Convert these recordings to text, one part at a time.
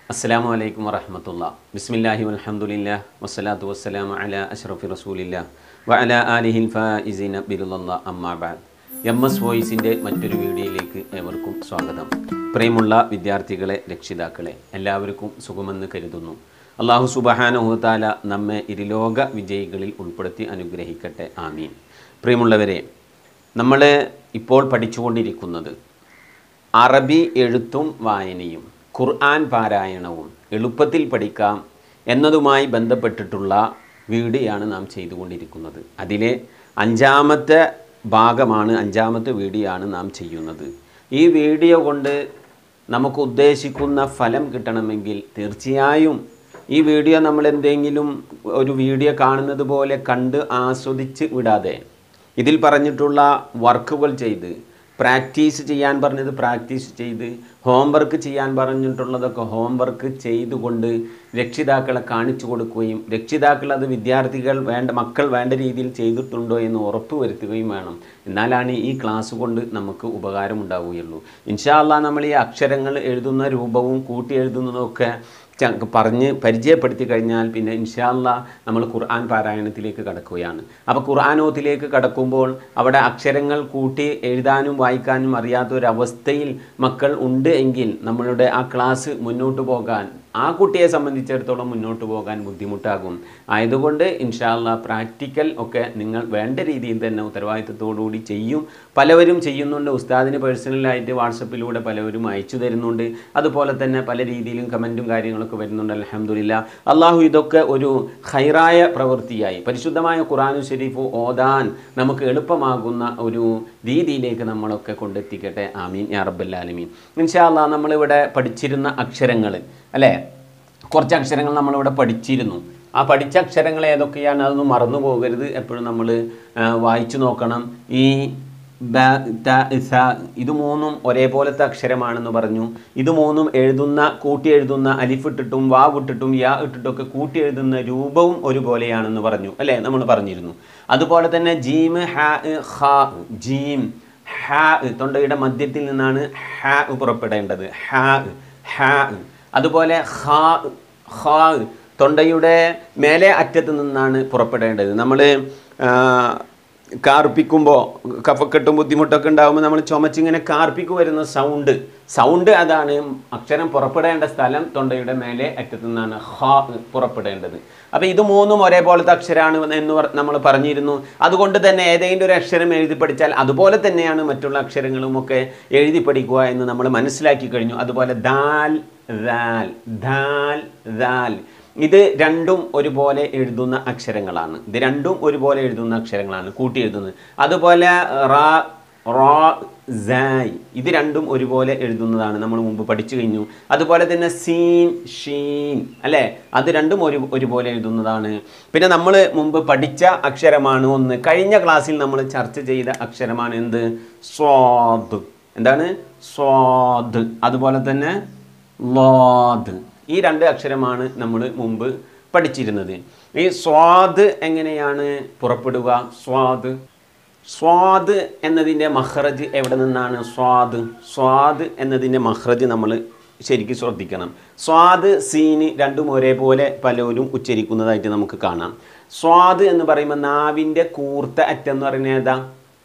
അസ്സലാമു അലൈക്കും വറഹമത്തുള്ള ബിസ്മില്ലാഹി വൽഹംദുലില്ലാ വസ്സലാത്തു വസ്സലാമു അലാ അഷ്റഫി റസൂലില്ലാ വ അലാ ആലിഹിൽ ഫായിസീന ബിരുദല്ല അമ്മാബാദ് എം എസ് വോയിസിൻ്റെ മറ്റൊരു വീഡിയോയിലേക്ക് ഏവർക്കും സ്വാഗതം പ്രിയമുള്ള വിദ്യാർത്ഥികളെ രക്ഷിതാക്കളെ എല്ലാവർക്കും സുഖമെന്ന് കരുതുന്നു അള്ളാഹു സുബഹാനുഹുത്താല നമ്മെ ഇരുലോക വിജയികളിൽ ഉൾപ്പെടുത്തി അനുഗ്രഹിക്കട്ടെ ആമീൻ പ്രിയമുള്ളവരെ നമ്മൾ ഇപ്പോൾ പഠിച്ചുകൊണ്ടിരിക്കുന്നത് അറബി എഴുത്തും വായനയും ഖുർആൻ പാരായണവും എളുപ്പത്തിൽ പഠിക്കാം എന്നതുമായി ബന്ധപ്പെട്ടിട്ടുള്ള വീഡിയോയാണ് നാം ചെയ്തുകൊണ്ടിരിക്കുന്നത് അതിലെ അഞ്ചാമത്തെ ഭാഗമാണ് അഞ്ചാമത്തെ വീഡിയോ ആണ് നാം ചെയ്യുന്നത് ഈ വീഡിയോ കൊണ്ട് നമുക്ക് ഉദ്ദേശിക്കുന്ന ഫലം കിട്ടണമെങ്കിൽ തീർച്ചയായും ഈ വീഡിയോ നമ്മൾ എന്തെങ്കിലും ഒരു വീഡിയോ കാണുന്നത് പോലെ കണ്ട് ആസ്വദിച്ച് വിടാതെ ഇതിൽ പറഞ്ഞിട്ടുള്ള വർക്കുകൾ ചെയ്ത് പ്രാക്ടീസ് ചെയ്യാൻ പറഞ്ഞത് പ്രാക്ടീസ് ചെയ്ത് ഹോംവർക്ക് ചെയ്യാൻ പറഞ്ഞിട്ടുള്ളതൊക്കെ ഹോംവർക്ക് ചെയ്തുകൊണ്ട് രക്ഷിതാക്കളെ കാണിച്ചു കൊടുക്കുകയും രക്ഷിതാക്കൾ അത് വിദ്യാർത്ഥികൾ വേണ്ട മക്കൾ വേണ്ട രീതിയിൽ ചെയ്തിട്ടുണ്ടോ എന്ന് ഉറപ്പ് വരുത്തുകയും വേണം എന്നാലാണ് ഈ ക്ലാസ് കൊണ്ട് നമുക്ക് ഉപകാരം ഉണ്ടാവുകയുള്ളൂ ഇൻഷാല്ല നമ്മൾ ഈ അക്ഷരങ്ങൾ എഴുതുന്ന രൂപവും കൂട്ടി എഴുതുന്നതൊക്കെ ച- പറഞ്ഞ് പരിചയപ്പെടുത്തി കഴിഞ്ഞാൽ പിന്നെ ഇൻഷാല്ല നമ്മൾ ഖുർആൻ പാരായണത്തിലേക്ക് കടക്കുകയാണ് അപ്പോൾ ഖുർആാനോത്തിലേക്ക് കടക്കുമ്പോൾ അവിടെ അക്ഷരങ്ങൾ കൂട്ടി എഴുതാനും വായിക്കാനും അറിയാത്ത ഒരവസ്ഥയിൽ മക്കൾ ഉണ്ട് എങ്കിൽ നമ്മളുടെ ആ ക്ലാസ് മുന്നോട്ട് പോകാൻ ആ കുട്ടിയെ സംബന്ധിച്ചിടത്തോളം മുന്നോട്ട് പോകാൻ ബുദ്ധിമുട്ടാകും ആയതുകൊണ്ട് ഇൻഷാല്ല പ്രാക്ടിക്കൽ ഒക്കെ നിങ്ങൾ വേണ്ട രീതിയിൽ തന്നെ ഉത്തരവാദിത്തത്തോടുകൂടി ചെയ്യും പലവരും ചെയ്യുന്നുണ്ട് ഉസ്താദിന് പേഴ്സണലായിട്ട് വാട്സപ്പിലൂടെ പലവരും അയച്ചു തരുന്നുണ്ട് അതുപോലെ തന്നെ പല രീതിയിലും കമൻറ്റും കാര്യങ്ങളൊക്കെ വരുന്നുണ്ട് അലഹമില്ല അള്ളാഹു ഇതൊക്കെ ഒരു ഹൈറായ പ്രവൃത്തിയായി പരിശുദ്ധമായ ഖുറാനു ഷരീഫ് ഓതാൻ നമുക്ക് എളുപ്പമാകുന്ന ഒരു രീതിയിലേക്ക് നമ്മളൊക്കെ കൊണ്ടെത്തിക്കട്ടെ ആമീൻ യാ റബ്ബല്ലാലമീൻ ഇൻഷാല്ല നമ്മളിവിടെ പഠിച്ചിരുന്ന അക്ഷരങ്ങൾ അല്ലേ കുറച്ച് അക്ഷരങ്ങൾ നമ്മളിവിടെ പഠിച്ചിരുന്നു ആ പഠിച്ച അക്ഷരങ്ങൾ ഏതൊക്കെയാണ് അതൊന്നും മറന്നു പോകരുത് എപ്പോഴും നമ്മൾ വായിച്ചു നോക്കണം ഈ ബ ത സ ഇത് മൂന്നും ഒരേപോലത്തെ അക്ഷരമാണെന്ന് പറഞ്ഞു ഇത് മൂന്നും എഴുതുന്ന കൂട്ടി എഴുതുന്ന അലിഫിട്ടിട്ടും വാവ് ഇട്ടിട്ടും യാ ഇട്ടിട്ടൊക്കെ കൂട്ടി എഴുതുന്ന രൂപവും ഒരുപോലെയാണെന്ന് പറഞ്ഞു അല്ലേ നമ്മൾ പറഞ്ഞിരുന്നു അതുപോലെ തന്നെ ജീം ഹ ഹ ജീം ഹ തൊണ്ടയുടെ മധ്യത്തിൽ നിന്നാണ് ഹ പുറപ്പെടേണ്ടത് ഹ ഹ അതുപോലെ ഹ ഹ തൊണ്ടയുടെ മേലെ അറ്റത്ത് നിന്നാണ് പുറപ്പെടേണ്ടത് നമ്മൾ കാർപ്പിക്കുമ്പോൾ കഫക്കെട്ടും ബുദ്ധിമുട്ടൊക്കെ ഉണ്ടാകുമ്പോൾ നമ്മൾ ചുമച്ചിങ്ങനെ കാർപ്പിക്ക് വരുന്ന സൗണ്ട് സൗണ്ട് അതാണ് അക്ഷരം പുറപ്പെടേണ്ട സ്ഥലം തൊണ്ടയുടെ മേലെ അറ്റത്തു നിന്നാണ് ഹ പുറപ്പെടേണ്ടത് അപ്പോൾ ഇത് മൂന്നും ഒരേപോലത്തെ അക്ഷരമാണ് എന്ന് പറ- നമ്മൾ പറഞ്ഞിരുന്നു അതുകൊണ്ട് തന്നെ ഏതെങ്കിലും ഒരു അക്ഷരം എഴുതി പഠിച്ചാൽ അതുപോലെ തന്നെയാണ് മറ്റുള്ള അക്ഷരങ്ങളും ഒക്കെ എഴുതി പഠിക്കുക എന്ന് നമ്മൾ മനസ്സിലാക്കി കഴിഞ്ഞു അതുപോലെ ദാൽ ദാൽ ദാൽ ദാൽ ഇത് രണ്ടും ഒരുപോലെ എഴുതുന്ന അക്ഷരങ്ങളാണ് ഇത് രണ്ടും ഒരുപോലെ എഴുതുന്ന അക്ഷരങ്ങളാണ് കൂട്ടി എഴുതുന്നത് അതുപോലെ റാ റോ സായ് ഇത് രണ്ടും ഒരുപോലെ എഴുതുന്നതാണ് നമ്മൾ മുമ്പ് പഠിച്ചു കഴിഞ്ഞു അതുപോലെ തന്നെ സീൻ ഷീൻ അല്ലേ അത് രണ്ടും ഒരു ഒരുപോലെ എഴുതുന്നതാണ് പിന്നെ നമ്മൾ മുമ്പ് പഠിച്ച അക്ഷരമാണ് ഒന്ന് കഴിഞ്ഞ ക്ലാസ്സിൽ നമ്മൾ ചർച്ച ചെയ്ത അക്ഷരമാണ് എന്ത് സ്വാദ് എന്താണ് സ്വാദ് അതുപോലെ തന്നെ ലോദ് ഈ രണ്ട് അക്ഷരമാണ് നമ്മൾ മുമ്പ് പഠിച്ചിരുന്നത് ഈ സ്വാദ് എങ്ങനെയാണ് പുറപ്പെടുക സ്വാദ് സ്വാദ് എന്നതിൻ്റെ മഹ്റജ് എവിടെ നിന്നാണ് സ്വാദ് സ്വാദ് എന്നതിൻ്റെ മഹ്റജ് നമ്മൾ ശരിക്കും ശ്രദ്ധിക്കണം സ്വാദ് സീന് രണ്ടും ഒരേപോലെ പലരും ഉച്ചരിക്കുന്നതായിട്ട് നമുക്ക് കാണാം സ്വാദ് എന്ന് പറയുമ്പോൾ നാവിൻ്റെ കൂർത്ത അറ്റം എന്ന് പറയുന്നത് ഏതാ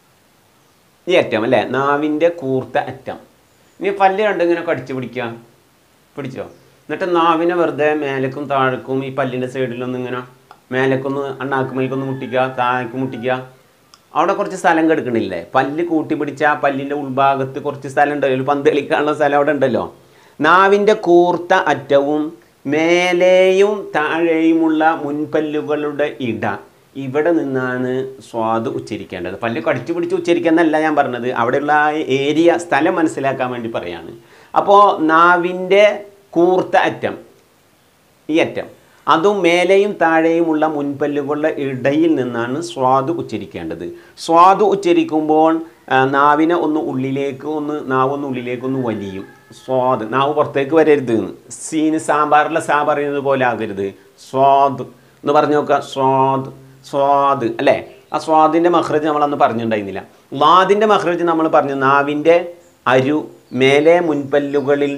ഈ അറ്റം അല്ലേ നാവിൻ്റെ കൂർത്ത അറ്റം ഇനി പല്ല് രണ്ടും ഇങ്ങനെ കടിച്ചു പിടിക്കുക പിടിച്ചോ എന്നിട്ട് നാവിനെ വെറുതെ മേലേക്കും താഴേക്കും ഈ പല്ലിൻ്റെ സൈഡിലൊന്നും ഇങ്ങനെ മേലേക്കൊന്ന് അണ്ണാക്കുമേൽക്കൊന്ന് മുട്ടിക്കുക താഴേക്ക് മുട്ടിക്കുക അവിടെ കുറച്ച് സ്ഥലം കെടുക്കണില്ലേ പല്ല് കൂട്ടി പിടിച്ച ആ പല്ലിൻ്റെ ഉൾഭാഗത്ത് കുറച്ച് സ്ഥലം ഉണ്ടല്ലോ ഒരു പന്ത് കളിക്കാനുള്ള സ്ഥലം അവിടെ ഉണ്ടല്ലോ നാവിൻ്റെ കൂർത്ത അറ്റവും മേലെയും താഴെയുമുള്ള മുൻപല്ലുകളുടെ ഇട ഇവിടെ നിന്നാണ് സ്വാദ് ഉച്ചരിക്കേണ്ടത് പല്ല് കടിച്ചു പിടിച്ച് ഉച്ചരിക്കുന്നല്ല ഞാൻ പറഞ്ഞത് അവിടെയുള്ള ആ ഏരിയ സ്ഥലം മനസ്സിലാക്കാൻ വേണ്ടി പറയാണ് അപ്പോൾ നാവിൻ്റെ കൂർത്ത അറ്റം ഈ അറ്റം അതും മേലെയും താഴെയുമുള്ള മുൻപല്ലുകളുടെ ഇടയിൽ നിന്നാണ് സ്വാദ് ഉച്ചരിക്കേണ്ടത് സ്വാദ് ഉച്ചരിക്കുമ്പോൾ ആ, നാവിനെ ഒന്ന് ഉള്ളിലേക്ക് ഒന്ന് നാവ് ഒന്ന് ഉള്ളിലേക്ക് ഒന്ന് വലിയും സ്വാദ് നാവ് പുറത്തേക്ക് വരരുത് എന്ന് സീന് സാമ്പാറിലെ സാ പറയുന്നത് പോലെ ആകരുത് സ്വാദ് എന്ന് പറഞ്ഞു നോക്കുക സ്വാദ് സ്വാദ് അല്ലേ ആ സ്വാദിൻ്റെ മഹ്റജ് നമ്മളന്ന് പറഞ്ഞിട്ടുണ്ടായിരുന്നില്ല ലാദിൻ്റെ മഹ്റജ് നമ്മൾ പറഞ്ഞു നാവിൻ്റെ അരു മേലെ മുൻപല്ലുകളുടെ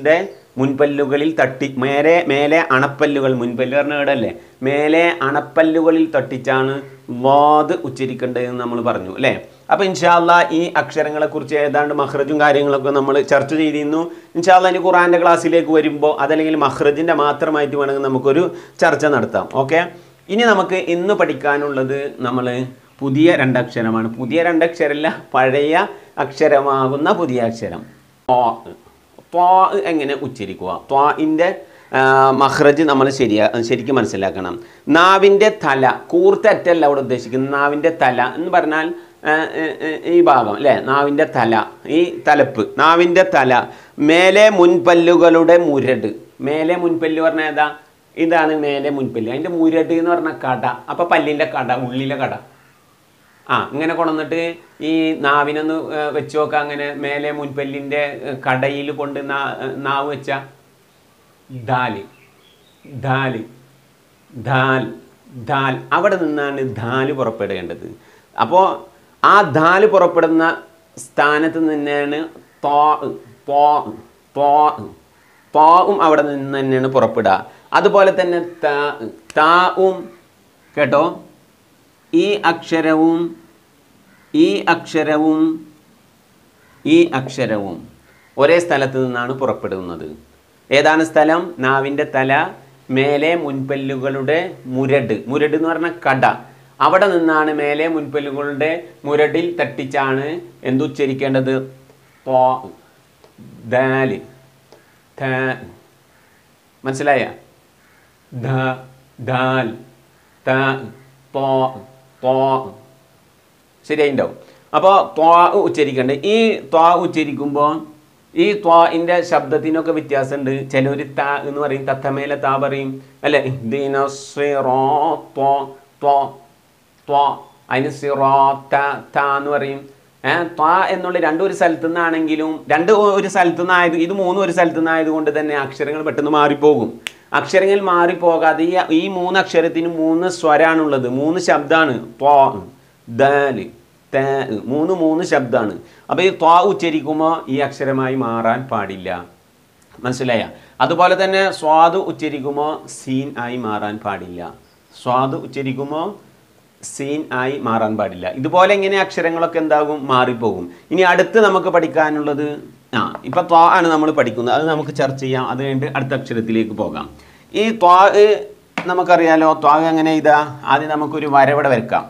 മുൻപല്ലുകളിൽ തട്ടി മേലെ മേലെ അണപ്പല്ലുകൾ മുൻപല്ല് പറഞ്ഞ ഇടല്ലേ മേലെ അണപ്പല്ലുകളിൽ തട്ടിച്ചാണ് വാദ് ഉച്ചരിക്കേണ്ടതെന്ന് നമ്മൾ പറഞ്ഞു അല്ലേ അപ്പോൾ ഇൻഷാല്ല ഈ അക്ഷരങ്ങളെക്കുറിച്ച് ഏതാണ്ട് മഹ്റജും കാര്യങ്ങളൊക്കെ നമ്മൾ ചർച്ച ചെയ്തിരുന്നു ഇൻഷാല്ല ഇനി ഖുറാൻ്റെ ക്ലാസ്സിലേക്ക് വരുമ്പോൾ അതല്ലെങ്കിൽ മഹ്റജിൻ്റെ മാത്രമായിട്ട് വേണമെങ്കിൽ നമുക്കൊരു ചർച്ച നടത്താം ഓക്കെ ഇനി നമുക്ക് ഇന്ന് പഠിക്കാനുള്ളത് നമ്മൾ പുതിയ രണ്ടക്ഷരമാണ് പുതിയ രണ്ടക്ഷരമല്ല പഴയ അക്ഷരമാകുന്ന പുതിയ അക്ഷരം ത്വാ ത്വാ എങ്ങനെ ഉച്ചരിക്കുക ത്വാഇൻ്റെ മഹ്റജ് നമ്മൾ ശരിയാ ശരിക്കും മനസ്സിലാക്കണം നാവിൻ്റെ തല കൂർത്തറ്റല്ല അവിടെ ഉദ്ദേശിക്കുന്നത് നാവിൻ്റെ തല എന്ന് പറഞ്ഞാൽ ആ, ഏ, ഏ, ഈ ഭാഗം അല്ലേ നാവിൻ്റെ തല ഈ തലപ്പ് നാവിൻ്റെ തല മേലെ മുൻപല്ലുകളുടെ മുരട് മേലെ മുൻപല്ല് പറഞ്ഞാൽ ഏതാ ഇതാണ് മേലെ മുൻപല്ല് അതിൻ്റെ മുരട് എന്ന് പറഞ്ഞാൽ കട അപ്പോൾ പല്ലിൻ്റെ കട ഉള്ളിലെ കട ആ ഇങ്ങനെ കൊണ്ടുവന്നിട്ട് ഈ നാവിനൊന്ന് ഏ, വെച്ച് നോക്കാം അങ്ങനെ മേലെ മുൻപല്ലിൻ്റെ കടയിൽ കൊണ്ട് നാ നാവ് വെച്ച ദാല് ദാല് ദാൽ ദാൽ അവിടെ നിന്നാണ് ധാല് പുറപ്പെടേണ്ടത് അപ്പോൾ ആ ധാല് പുറപ്പെടുന്ന സ്ഥാനത്ത് നിന്നാണ് തോ പോ പോ പോവും അവിടെ നിന്ന് തന്നെയാണ് പുറപ്പെടുക അതുപോലെ തന്നെ താ താവും കേട്ടോ ഈ അക്ഷരവും ഈ അക്ഷരവും ഈ അക്ഷരവും ഒരേ സ്ഥലത്ത് നിന്നാണ് പുറപ്പെടുന്നത് ഏതാണ് സ്ഥലം നാവിൻ്റെ തല മേലെ മുൻപല്ലുകളുടെ മുരട് മുരട് എന്ന് പറഞ്ഞാൽ കട അവിടെ നിന്നാണ് മേലെ മുൻപല്ലുകളുടെ മുരടിൽ തട്ടിച്ചാണ് എന്തുച്ചരിക്കേണ്ടത് പോ ദാല് ഥ മനസ്സിലായ ധ ദാൽ ത പോ പോ ശരിയായിണ്ടാവും അപ്പോൾ ത്വാ ഉച്ചരിക്കണ്ട് ഈ ത്വാ ഉച്ചരിക്കുമ്പോൾ ഈ ത്വാഇൻ്റെ ശബ്ദത്തിനൊക്കെ വ്യത്യാസമുണ്ട് ചിലർ ത എന്ന് പറയും തത്തമേലെ താ പറയും അല്ലെ ദിന സിറോ ത്വ ത്വ ത്വ അതിന് സിറോ ത ത എന്ന് പറയും ഏഹ് ത്വ എന്നുള്ള രണ്ടും ഒരു സ്ഥലത്തു നിന്നാണെങ്കിലും രണ്ട് ഒരു സ്ഥലത്തു നിന്നായത് ഇത് മൂന്നും ഒരു സ്ഥലത്തു നിന്നായതുകൊണ്ട് തന്നെ അക്ഷരങ്ങൾ പെട്ടെന്ന് മാറിപ്പോകും അക്ഷരങ്ങൾ മാറിപ്പോകാതെ ഈ ഈ മൂന്ന് അക്ഷരത്തിന് മൂന്ന് സ്വരാണുള്ളത് മൂന്ന് ശബ്ദമാണ് ത്വ ദാല് ത മൂന്ന് മൂന്ന് ശബ്ദമാണ് അപ്പോൾ ഈ ത്വാ ഉച്ചരിക്കുമ്പോൾ ഈ അക്ഷരമായി മാറാൻ പാടില്ല മനസ്സിലായ അതുപോലെ തന്നെ സ്വാദ് ഉച്ചരിക്കുമ്പോൾ സീൻ ആയി മാറാൻ പാടില്ല സ്വാദ് ഉച്ചരിക്കുമ്പോൾ സീൻ ആയി മാറാൻ പാടില്ല ഇതുപോലെ ഇങ്ങനെ അക്ഷരങ്ങളൊക്കെ എന്താകും മാറിപ്പോകും ഇനി അടുത്ത് നമുക്ക് പഠിക്കാനുള്ളത് ആ ഇപ്പം ത്വാ ആണ് നമ്മൾ പഠിക്കുന്നത് അത് നമുക്ക് ചർച്ച ചെയ്യാം അത് കഴിഞ്ഞിട്ട് അടുത്ത അക്ഷരത്തിലേക്ക് പോകാം ഈ ത്വാ നമുക്കറിയാലോ ത്വാ എങ്ങനെ ഇതാ ആദ്യം നമുക്കൊരു വരവിടെ വരക്കാം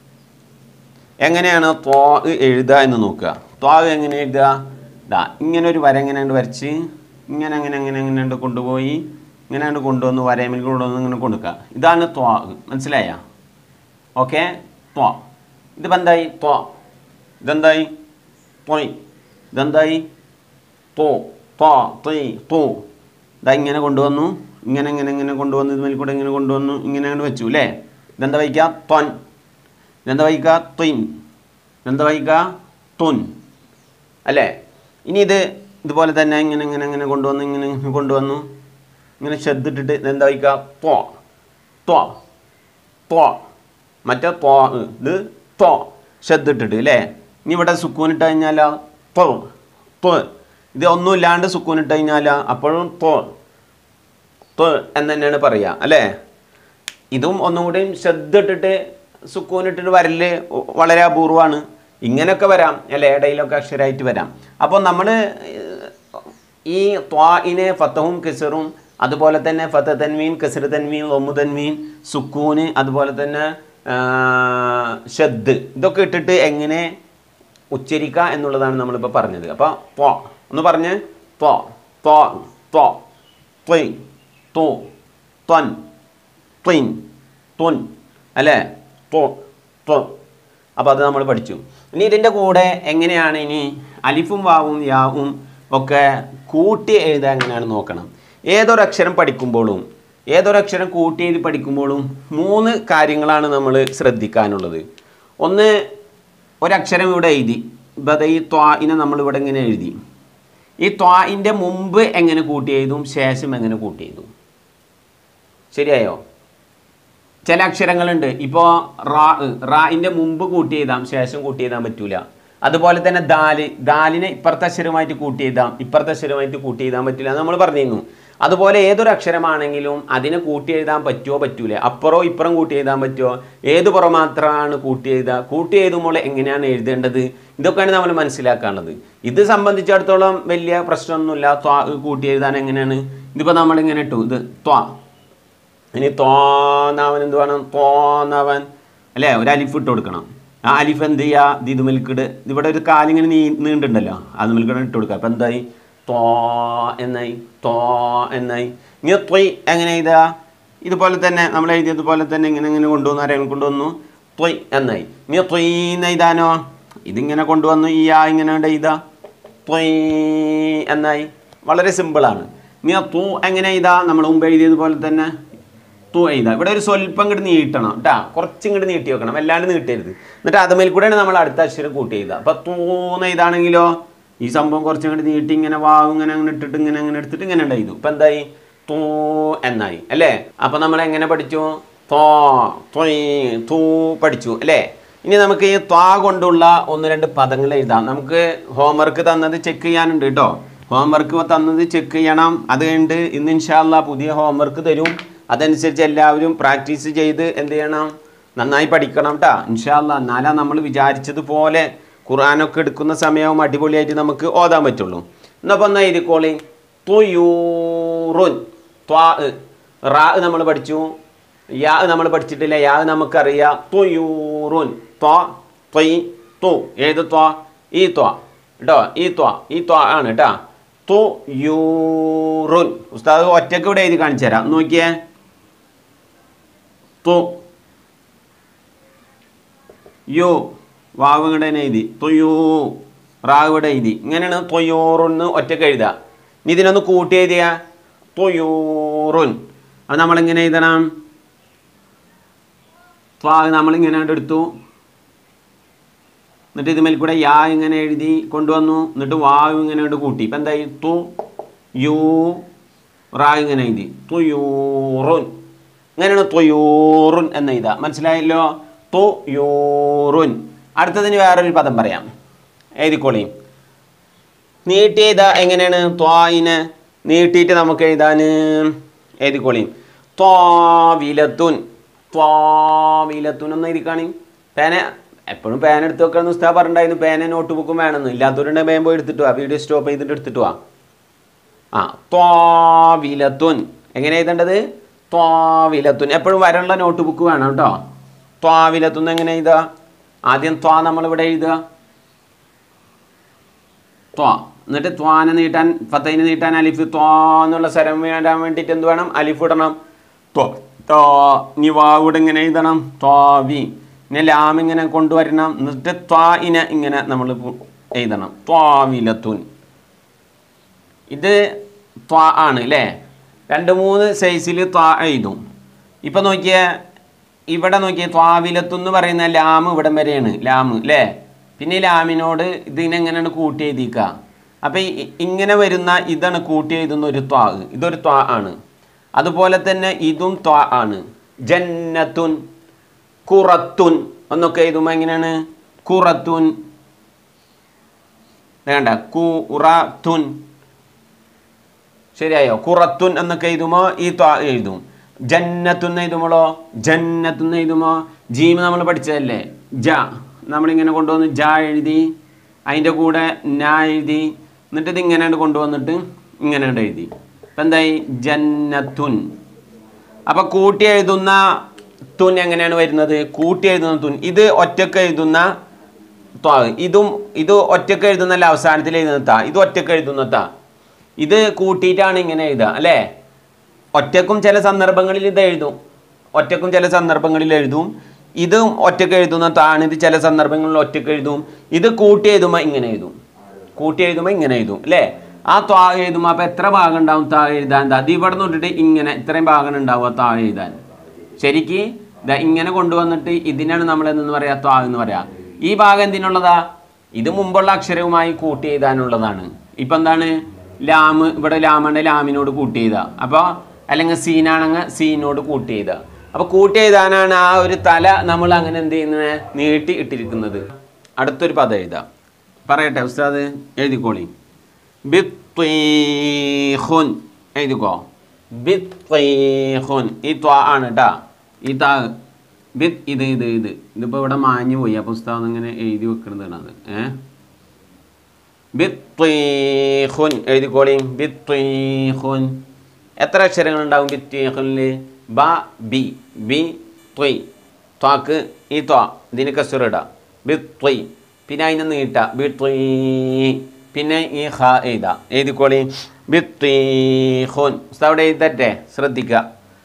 എങ്ങനെയാണ് ത്വാ എഴുതുക എന്ന് നോക്കുക ത്വാ എങ്ങനെ എഴുതുക ദാ ഇങ്ങനെ ഒരു വര എങ്ങനെ വരച്ച് ഇങ്ങനെ അങ്ങനെ അങ്ങനെ അങ്ങനെ കൊണ്ടുപോയി ഇങ്ങനെ അങ്ങട് കൊണ്ടുവന്ന് വരയമിൽ കൊണ്ടുവന്ന് ഇങ്ങനെ കൊടുക്കുക ഇതാണ് ത്വാ മനസ്സിലായ ഓക്കെ ത്വാ ഇതിപ്പോൾ എന്തായി ത്വാ ഇതെന്തായി ത്വയ് ഇതെന്തായി തോ ത്വാ ത്വയ് തോ ഇതാ ഇങ്ങനെ കൊണ്ടുവന്നു ഇങ്ങനെ ഇങ്ങനെ ഇങ്ങനെ കൊണ്ടുവന്ന് ഇതുമേൽ കൂടെ ഇങ്ങനെ കൊണ്ടുവന്നു ഇങ്ങനെ അങ്ങോട്ട് വെച്ചു അല്ലേ ഇതെന്താ വയ്ക്കുക ത്വൻ ഇതെന്താ വഹിക്കുക ത്വയിൻ ഇതെന്താ വഹിക്കുക തുൻ അല്ലേ ഇനി ഇത് ഇതുപോലെ തന്നെ ഇങ്ങനെ ഇങ്ങനെ ഇങ്ങനെ കൊണ്ടുവന്ന് ഇങ്ങനെ ഇങ്ങനെ കൊണ്ടുവന്നു ഇങ്ങനെ ശ്രദ്ധിട്ടിട്ട് ഇതെന്താ വഹിക്കുക ത്വ ത്വ ത്വ മറ്റേ ത്വ ഇത് ത്വ ശ്രദ്ധിട്ടിട്ട് അല്ലേ ഇനി ഇവിടെ സുക്കൂനിട്ട് കഴിഞ്ഞാലോ ത്വ ത്വ ഇത് ഒന്നുമില്ലാണ്ട് സുക്കൂനിട്ട് കഴിഞ്ഞാലോ അപ്പോഴും ത്വ ത്വ എന്ന് തന്നെയാണ് പറയുക അല്ലേ ഇതും ഒന്നും കൂടി ശ്രദ്ധ ഇട്ടിട്ട് സുക്കൂനിട്ടിട്ട് വരല് വളരെ അപൂർവമാണ് ഇങ്ങനെയൊക്കെ വരാം അല്ലെ ഇടയിലൊക്കെ അക്ഷരമായിട്ട് വരാം അപ്പോൾ നമ്മൾ ഈ ത്വാഇനെ ഫത്തഹും കിസറും അതുപോലെ തന്നെ ഫത്ത തൻമീൻ കസർ തൻമീൻ ഒമ്മു തൻമീൻ സുക്കൂന് അതുപോലെ തന്നെ ആ, ഷദ് ഇതൊക്കെ ഇട്ടിട്ട് എങ്ങനെ ഉച്ചരിക്കുക എന്നുള്ളതാണ് നമ്മളിപ്പോൾ പറഞ്ഞത് അപ്പോൾ ത്വ ഒന്ന് പറഞ്ഞ് ത്വ ത്വ ത്വ ത്വയ് തു ത്വൻ ത്വയിൻ തുൻ അല്ലേ ത്വ ത്വ അപ്പോൾ അത് നമ്മൾ പഠിച്ചു ഇനി ഇതിൻ്റെ കൂടെ എങ്ങനെയാണ് ഇനി അലിഫും വാവും യാവും ഒക്കെ കൂട്ടി എഴുതാൻ എങ്ങനെയാണ് നോക്കണം ഏതൊരക്ഷരം പഠിക്കുമ്പോഴും ഏതൊരക്ഷരം കൂട്ടി എഴുതി പഠിക്കുമ്പോഴും മൂന്ന് കാര്യങ്ങളാണ് നമ്മൾ ശ്രദ്ധിക്കാനുള്ളത് ഒന്ന് ഒരക്ഷരം ഇവിടെ എഴുതി ഇപ്പം ഈ ത്വാഇനെ നമ്മളിവിടെ ഇങ്ങനെ എഴുതി ഈ ത്വാഇൻ്റെ മുമ്പ് എങ്ങനെ കൂട്ടി എഴുതും ശേഷം എങ്ങനെ കൂട്ടി എഴുതും ശരിയായോ ചില അക്ഷരങ്ങളുണ്ട് ഇപ്പോൾ റാ റായിൻ്റെ മുമ്പ് കൂട്ടി എഴുതാം ശേഷം കൂട്ടി എഴുതാൻ പറ്റൂല അതുപോലെ തന്നെ ദാല് ദാലിനെ ഇപ്പുറത്തെ അക്ഷരമായിട്ട് കൂട്ടി എഴുതാം ഇപ്പുറത്തെ അക്ഷരമായിട്ട് കൂട്ടി എഴുതാൻ പറ്റില്ല എന്ന് നമ്മൾ പറഞ്ഞിരുന്നു അതുപോലെ ഏതൊരു അക്ഷരമാണെങ്കിലും അതിനെ കൂട്ടി എഴുതാൻ പറ്റുമോ പറ്റൂലേ അപ്പുറോ ഇപ്പുറം കൂട്ടി എഴുതാൻ പറ്റുമോ ഏത് പുറം മാത്രമാണ് കൂട്ടി എഴുതുക കൂട്ടി എഴുതുമ്പോൾ എങ്ങനെയാണ് എഴുതേണ്ടത് ഇതൊക്കെയാണ് നമ്മൾ മനസ്സിലാക്കേണ്ടത് ഇത് സംബന്ധിച്ചിടത്തോളം വലിയ പ്രശ്നമൊന്നുമില്ല ത്വാ കൂട്ടി എഴുതാൻ എങ്ങനെയാണ് ഇതിപ്പോൾ നമ്മളിങ്ങനെ ഇട്ടു ഇത് ത്വാ ഇനി തോന്നവൻ എന്ത് വേണം തോന്നവൻ അല്ലേ ഒരു അലിഫ് ഇട്ട് കൊടുക്കണം ആ അലിഫ് എന്ത് ചെയ്യുക ഇത് മിൽക്കിട് ഇവിടെ ഒരു കാലിങ്ങനെ നീ നീണ്ടുണ്ടല്ലോ അത് മിൽക്കിട് ഇട്ട് കൊടുക്കുക അപ്പം എന്തായി തോ എന്നായി തോ എന്നായി ഇങ്ങനെ തൊയ് എങ്ങനെ എഴുതുക ഇതുപോലെ തന്നെ നമ്മൾ എഴുതിയതുപോലെ തന്നെ ഇങ്ങനെ ഇങ്ങനെ കൊണ്ടുവന്നു ആരെങ്കിലും കൊണ്ടുവന്നു തൊയ് എന്നായി ഇനി തൊയ് എന്ന് എഴുതാനോ ഇതിങ്ങനെ കൊണ്ടുവന്നു ഈ ആ ഇങ്ങനെ എഴുതാ തൊയ് എന്നായി വളരെ സിമ്പിളാണ് ഇനി ആ തൂ എങ്ങനെ എഴുതാ നമ്മൾ മുമ്പ് എഴുതിയതുപോലെ തന്നെ തൂ എഴുതാ ഇവിടെ ഒരു സ്വല്പം ഇങ്ങോട്ട് നീട്ടണം കേട്ടാ കുറച്ച് ഇങ്ങോട്ട് നീട്ടി വെക്കണം വല്ലാണ്ട് നീട്ടരുത് എന്നിട്ട് അതുമേൽ കൂടെയാണ് നമ്മൾ അടുത്ത അക്ഷരം കൂട്ടി എഴുതുക അപ്പം തൂന്ന് എഴുതാണെങ്കിലോ ഈ സംഭവം കുറച്ച് ഇങ്ങോട്ട് നീട്ടി ഇങ്ങനെ വാവ് ഇങ്ങനെ അങ്ങനെ ഇട്ടിട്ട് ഇങ്ങനെ അങ്ങനെ എടുത്തിട്ട് ഇങ്ങനെ ഉണ്ടായിരുന്നു ഇപ്പം എന്തായി തൂ എന്നായി അല്ലേ അപ്പം നമ്മൾ എങ്ങനെ പഠിച്ചു തോ തൊയ് തൂ പഠിച്ചു അല്ലേ ഇനി നമുക്ക് ഈ ത്വാ കൊണ്ടുള്ള ഒന്ന് രണ്ട് പദങ്ങൾ എഴുതാം നമുക്ക് ഹോംവർക്ക് തന്നത് ചെക്ക് ചെയ്യാനുണ്ട് കേട്ടോ ഹോംവർക്ക് തന്നത് ചെക്ക് ചെയ്യണം അത് കഴിഞ്ഞിട്ട് ഇന്ന് ഇൻഷാല്ല പുതിയ ഹോംവർക്ക് തരും അതനുസരിച്ച് എല്ലാവരും പ്രാക്ടീസ് ചെയ്ത് എന്ത് ചെയ്യണം നന്നായി പഠിക്കണം കേട്ടോ ഇൻഷാല്ല എന്നാലാ നമ്മൾ വിചാരിച്ചതുപോലെ ഖുർആാനൊക്കെ എടുക്കുന്ന സമയവും അടിപൊളിയായിട്ട് നമുക്ക് ഓതാൻ പറ്റുള്ളൂ എന്നപ്പോൾ ഒന്ന് എഴുതിക്കോളി തുയൂറുൻ ത്വാ റാ നമ്മൾ പഠിച്ചു യാ നമ്മൾ പഠിച്ചിട്ടില്ല യാ നമുക്കറിയാം തുയൂറുൻ ത്വാ ത്വയ് തു ഏത് ത്വാ ഈ ത്വാ കേട്ടോ ഈ ത്വാ ഈ ത്വാ ആണ് കേട്ടോ തു യൂറുൻ ഉസ്താദ് ഒറ്റയ്ക്ക് ഇവിടെ എഴുതി കാണിച്ചു തരാം നോക്കിയേ തു യു വാവ് ഇവിടെ തന്നെ എഴുതി തൊയ്യൂ റാവ് ഇവിടെ എഴുതി ഇങ്ങനെയാണ് തൊയ്യൂറുന്ന് ഒറ്റയ്ക്ക് എഴുതുക ഇനി ഇതിനൊന്ന് കൂട്ടി എഴുതിയ തൊയ്യൂറുൻ അത് നമ്മളിങ്ങനെ എഴുതണം ത്വാ നമ്മളിങ്ങനെ അങ്ങട് എടുത്തു എന്നിട്ട് ഇതിന്മേൽ കൂടെ യാ ഇങ്ങനെ എഴുതി കൊണ്ടുവന്നു എന്നിട്ട് വാവ് ഇങ്ങനെ അങ്ങട് കൂട്ടി ഇപ്പം എന്തായി തു യു റാ ഇങ്ങനെ എഴുതി തുയൂറുൻ ഇങ്ങനെയാണ് തൊയൂറുൻ എന്ന് എഴുതുക മനസ്സിലായല്ലോ തൊയൂറുൻ അടുത്തതിന് വേറൊരു പദം പറയാം എഴുതിക്കോളി നീട്ടി എഴുതാ എങ്ങനെയാണ് ത്വായിനെ നീട്ടിയിട്ട് നമുക്ക് എഴുതാൻ എഴുതിക്കോളി ത്വാവിലത്തുൻ ത്വാവിലത്തുൻ എന്ന് എഴുതിക്കാണി പേന എപ്പോഴും പേന എടുത്ത് വെക്കണം ഉസ്താ പറഞ്ഞിട്ടുണ്ടായിരുന്നു പേന നോട്ട് ബുക്കും വേണമെന്ന് ഇല്ലാത്തവരുണ്ടെങ്കിൽ വേഗം പോയി എടുത്തിട്ട് വാ വീഡിയോ സ്റ്റോപ്പ് ചെയ്തിട്ട് എടുത്തിട്ട് വാ ആ ത്വാവിലത്തുൻ എങ്ങനെ എഴുതേണ്ടത് ത്വാവിലത്തുൻ എപ്പോഴും വരനുള്ള നോട്ട് ബുക്ക് വേണം കേട്ടോ ത്വാവിലത്തുൻ എങ്ങനെ എഴുതുക ആദ്യം ത്വാ നമ്മളിവിടെ എഴുതുക ത്വാ എന്നിട്ട് ത്വാനെ നീട്ടാൻ ഫത്തൈനെ നീട്ടാൻ അലിഫ് ത്വാ എന്നുള്ള സ്വരം വേണ്ടാൻ വേണ്ടിയിട്ട് എന്ത് വേണം അലിഫ് ഇടണം ത്വ ത്വാ ഇനി വാവിടെ ഇങ്ങനെ എഴുതണം ത്വാവി ഇനി ലാം ഇങ്ങനെ കൊണ്ടുവരണം എന്നിട്ട് ത്വാ ഇന ഇങ്ങനെ നമ്മൾ എഴുതണം ത്വാവിലത്തുൻ ഇത് ത്വാ ആണ് അല്ലേ രണ്ട് മൂന്ന് സൈസിൽ ത്വാ എഴുതും ഇപ്പം നോക്കിയേ ഇവിടെ നോക്കിയേ ത്വാവിലത്തു എന്ന് പറയുന്ന ലാം ഇവിടം വരെയാണ് ലാം അല്ലേ പിന്നെ ഈ ലാമിനോട് ഇതിനെങ്ങനെയാണ് കൂട്ടി എഴുതിക്കുക അപ്പം ഈ- ഇങ്ങനെ വരുന്ന ഇതാണ് കൂട്ടി എഴുതുന്ന ഒരു ത്വാ ഇതൊരു ത്വാ ആണ് അതുപോലെ തന്നെ ഇതും ത്വാ ആണ് ജന്നത്തുൻ കുറത്തുൻ എന്നൊക്കെ എഴുതുമ്പോൾ എങ്ങനെയാണ് കുറത്തുൻ വേണ്ട കുറത്തുൻ ശരിയായോ കുറത്തുൻ എന്നൊക്കെ എഴുതുമ്പോൾ ഈ ത്വാ എഴുതും ജന്നത്തുൻ എഴുതുമ്പോഴോ ജന്നത്തുൻ എഴുതുമോ ജീമ് നമ്മൾ പഠിച്ചതല്ലേ ജ നമ്മളിങ്ങനെ കൊണ്ടുവന്ന് ജ എഴുതി അതിൻ്റെ കൂടെ ന എഴുതി എന്നിട്ട് ഇത് ഇങ്ങനെ കൊണ്ടുവന്നിട്ട് ഇങ്ങനെ എഴുതി അപ്പം എന്തായി ജന്നത്തുൻ അപ്പം കൂട്ടി എഴുതുന്ന തുൻ എങ്ങനെയാണ് വരുന്നത് കൂട്ടി എഴുതുന്ന തുൻ ഇത് ഒറ്റക്ക് എഴുതുന്ന ത്വാ ഇതും ഇത് ഒറ്റക്ക് എഴുതുന്നല്ല അവസാനത്തിൽ എഴുതുന്ന താ ഇത് ഒറ്റക്ക് എഴുതുന്ന താ ഇത് കൂട്ടിയിട്ടാണ് ഇങ്ങനെ എഴുതുക അല്ലേ ഒറ്റക്കും ചില സന്ദർഭങ്ങളിൽ ഇത് എഴുതും ഒറ്റക്കും ചില സന്ദർഭങ്ങളിൽ എഴുതും ഇതും ഒറ്റക്ക് എഴുതുന്ന താണ് ഇത് ചില സന്ദർഭങ്ങളിൽ ഒറ്റക്ക് എഴുതും ഇത് കൂട്ടി എഴുതുമ്പോൾ ഇങ്ങനെ എഴുതും കൂട്ടി എഴുതുമ്പോൾ ഇങ്ങനെ എഴുതും അല്ലേ ആ ത്വാ എഴുതുമ്പോൾ അപ്പോൾ എത്ര ഭാഗം ഉണ്ടാവും താ എഴുതാൻ അത് ഇവിടെ നിന്നിട്ട് ഇങ്ങനെ ഇത്രയും ഭാഗം ഉണ്ടാവുക താ എഴുതാൻ ശരിക്ക് ദാ ഇങ്ങനെ കൊണ്ടുവന്നിട്ട് ഇതിനാണ് നമ്മൾ എന്ന് പറയാ ത്വാ എന്ന് പറയാ ഈ ഭാഗം എന്തിനുള്ളതാ ഇത് മുമ്പുള്ള അക്ഷരവുമായി കൂട്ടി എഴുതാനുള്ളതാണ് ഇപ്പം എന്താണ് ലാമ് ഇവിടെ ലാമാണ് ലാമിനോട് കൂട്ടി എഴുതുക അപ്പോൾ അല്ലെങ്കിൽ സീനാണെങ്കിൽ സീനോട് കൂട്ടി എഴുതുക അപ്പോൾ കൂട്ടി എഴുതാനാണ് ആ ഒരു തല നമ്മൾ അങ്ങനെ എന്ത് ചെയ്യുന്നത് നീട്ടി ഇട്ടിരിക്കുന്നത് അടുത്തൊരു പദം എഴുതാം പറയട്ടെ ഉസ്താദ് എഴുതിക്കോളി ബിത്വീഖുൻ എഴുതിക്കോ ബിത്വീഖുൻ ഈ ത്വാ ആണ് കേട്ടാ ഈ താ ബിത് ഇത് ഇത് ഇത് ഇതിപ്പോൾ ഇവിടെ മാഞ്ഞു പോയി അപ്പോൾ ഉസ്താദ് ഇങ്ങനെ എഴുതി വെക്കുന്നതാണ് അത് ഏഹ് ബിത്വീഖുൻ എഴുതിക്കോളി ബിത്വീഖുൻ എത്ര അക്ഷരങ്ങൾ ഉണ്ടാവും ബിത്വീഖുനിൽ ബ ബി ബി ത്വയ് ത്വാക്ക് ഈ ത്വാ ഇതിന് കസുറിടാം ബിത്വയ് പിന്നെ അതിനെ നീട്ട ബിത്വയ് പിന്നെ ഈ ഹ എഴുതാ എഴുതിക്കോളി ബിത്വീഖുൻ ഉസ്താദ് അവിടെ എഴുതട്ടെ ശ്രദ്ധിക്കുക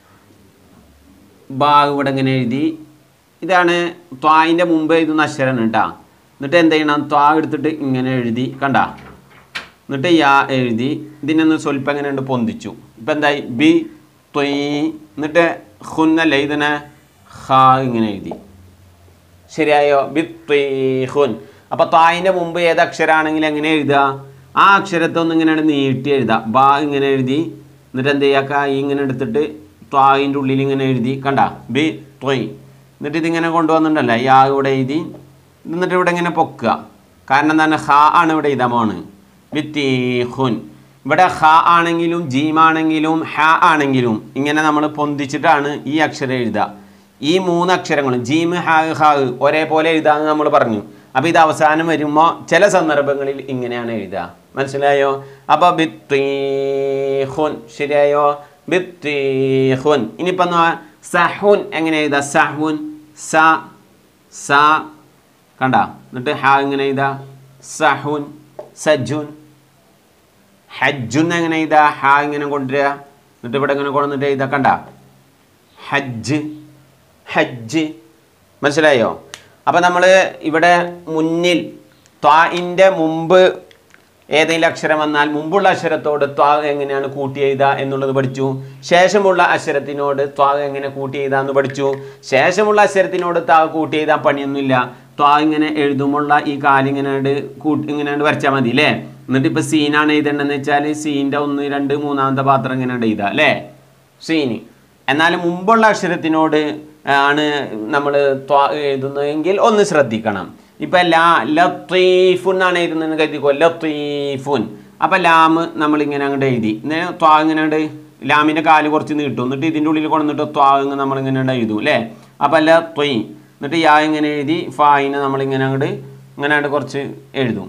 ബാ ഇവിടെ ഇങ്ങനെ എഴുതി ഇതാണ് ത്വായിൻ്റെ മുമ്പ് എഴുതുന്ന അക്ഷരമാണ് കേട്ടോ എന്നിട്ട് എന്ത് ചെയ്യണം ത്വാ എടുത്തിട്ട് ഇങ്ങനെ എഴുതി കണ്ട എന്നിട്ട് യാ എഴുതി ഇതിനൊന്ന് സ്വല്പം ഇങ്ങനെ ഉണ്ട് പൊന്തിച്ചു ഇപ്പം എന്തായി ബി ത്വയ് എന്നിട്ട് ഹുന്നല്ല ഇതിനെ ഹ ഇങ്ങനെ എഴുതി ശരിയായോ ബി ത്വീഹുൻ അപ്പോൾ ത്വായിൻ്റെ മുമ്പ് ഏത് അക്ഷരമാണെങ്കിൽ എങ്ങനെ എഴുതുക ആ അക്ഷരത്തെ ഒന്ന് ഇങ്ങനെ നീട്ടി എഴുതാം ബാ ഇങ്ങനെ എഴുതി എന്നിട്ട് എന്ത് ചെയ്യുക കായ് ഇങ്ങനെ എടുത്തിട്ട് ത്വായിൻ്റെ ഉള്ളിൽ ഇങ്ങനെ എഴുതി കണ്ട ബി ത്വയ് എന്നിട്ട് ഇതിങ്ങനെ കൊണ്ടുവന്നിട്ടുണ്ടല്ലോ യാ ഇവിടെ എഴുതി എന്നിട്ട് ഇവിടെ ഇങ്ങനെ പൊക്കുക കാരണം എന്താണ് ഹ ആണ് ഇവിടെ എഴുതാൻ പോണ് ബിത്തീഹുൻ ഇവിടെ ഹ ആണെങ്കിലും ജീമാണെങ്കിലും ഹ ആണെങ്കിലും ഇങ്ങനെ നമ്മൾ പൊന്തിച്ചിട്ടാണ് ഈ അക്ഷരം എഴുതുക ഈ മൂന്ന് അക്ഷരങ്ങളും ജീം ഹാ ഹാ ഒരേപോലെ എഴുതാന്ന് നമ്മൾ പറഞ്ഞു അപ്പോൾ ഇത് അവസാനം വരുമ്പോൾ ചില സന്ദർഭങ്ങളിൽ ഇങ്ങനെയാണ് എഴുതുക മനസ്സിലായോ അപ്പോൾ ബിത്തീഹുൻ ശരിയായോ ബിത്തീഹുൻ ഇനിയിപ്പോൾ എന്നാ സഹുൻ എങ്ങനെ എഴുതാ സഹുൻ സ സ കണ്ട എന്നിട്ട് ഹാ ഇങ്ങനെ എഴുതാ സഹുൻ സജുൻ ഹജ്ജുൻ എങ്ങനെ എഴുതാ ഹാ ഇങ്ങനെ കൊണ്ടുവരിക എന്നിട്ട് ഇവിടെ ഇങ്ങനെ കൊണ്ടുവന്നിട്ട് എഴുതാ കണ്ട ഹജ്ജ് ഹജ്ജ് മനസ്സിലായോ അപ്പം നമ്മൾ ഇവിടെ മുന്നിൽ ത്വാഇൻ്റെ മുമ്പ് ഏതെങ്കിലും അക്ഷരം വന്നാൽ മുമ്പുള്ള അക്ഷരത്തോട് ത്വാ എങ്ങനെയാണ് കൂട്ടി എഴുതുക എന്നുള്ളത് പഠിച്ചു ശേഷമുള്ള അക്ഷരത്തിനോട് ത്വാ എങ്ങനെ കൂട്ടി എഴുതുക എന്ന് പഠിച്ചു ശേഷമുള്ള അക്ഷരത്തിനോട് ത്വാ കൂട്ടി എഴുതാൻ പണിയൊന്നുമില്ല ത്വാ ഇങ്ങനെ എഴുതുമുള്ള ഈ കാലിങ്ങനെ കൂട്ടി ഇങ്ങനെ വരച്ചാൽ മതി അല്ലേ എന്നിട്ട് ഇപ്പോൾ സീനാണ് എഴുതേണ്ടതെന്ന് വെച്ചാൽ സീൻ്റെ ഒന്ന് രണ്ട് മൂന്നാമത്തെ പാത്രം ഇങ്ങനെ എഴുതുക അല്ലേ സീന് എന്നാൽ മുമ്പുള്ള അക്ഷരത്തിനോട് ആണ് നമ്മൾ എഴുതുന്നതെങ്കിൽ ഒന്ന് ശ്രദ്ധിക്കണം ഇപ്പം ലാ ലത്തീഫുൻ എന്നാണ് എഴുതുന്നത് കരുതിക്കോ ലത്തീഫുൻ അപ്പം ലാമ് നമ്മളിങ്ങനെ അങ്ങോട്ട് എഴുതി ഇങ്ങനെ ത്വാ ഇങ്ങനെ അങ്ങോട്ട് ലാമിൻ്റെ കാല് കുറച്ച് നീട്ടും എന്നിട്ട് ഇതിൻ്റെ ഉള്ളിൽ കൊണ്ടുവന്നിട്ട് ത്വാ ഇങ്ങനെ നമ്മളിങ്ങനെ അങ്ങോട്ട് എഴുതും അല്ലേ അപ്പം ല ത്വയ് എന്നിട്ട് യാ ഇങ്ങനെ എഴുതി ഫായിനെ നമ്മളിങ്ങനെ അങ്ങോട്ട് ഇങ്ങനെ അങ്ങോട്ട് കുറച്ച് എഴുതും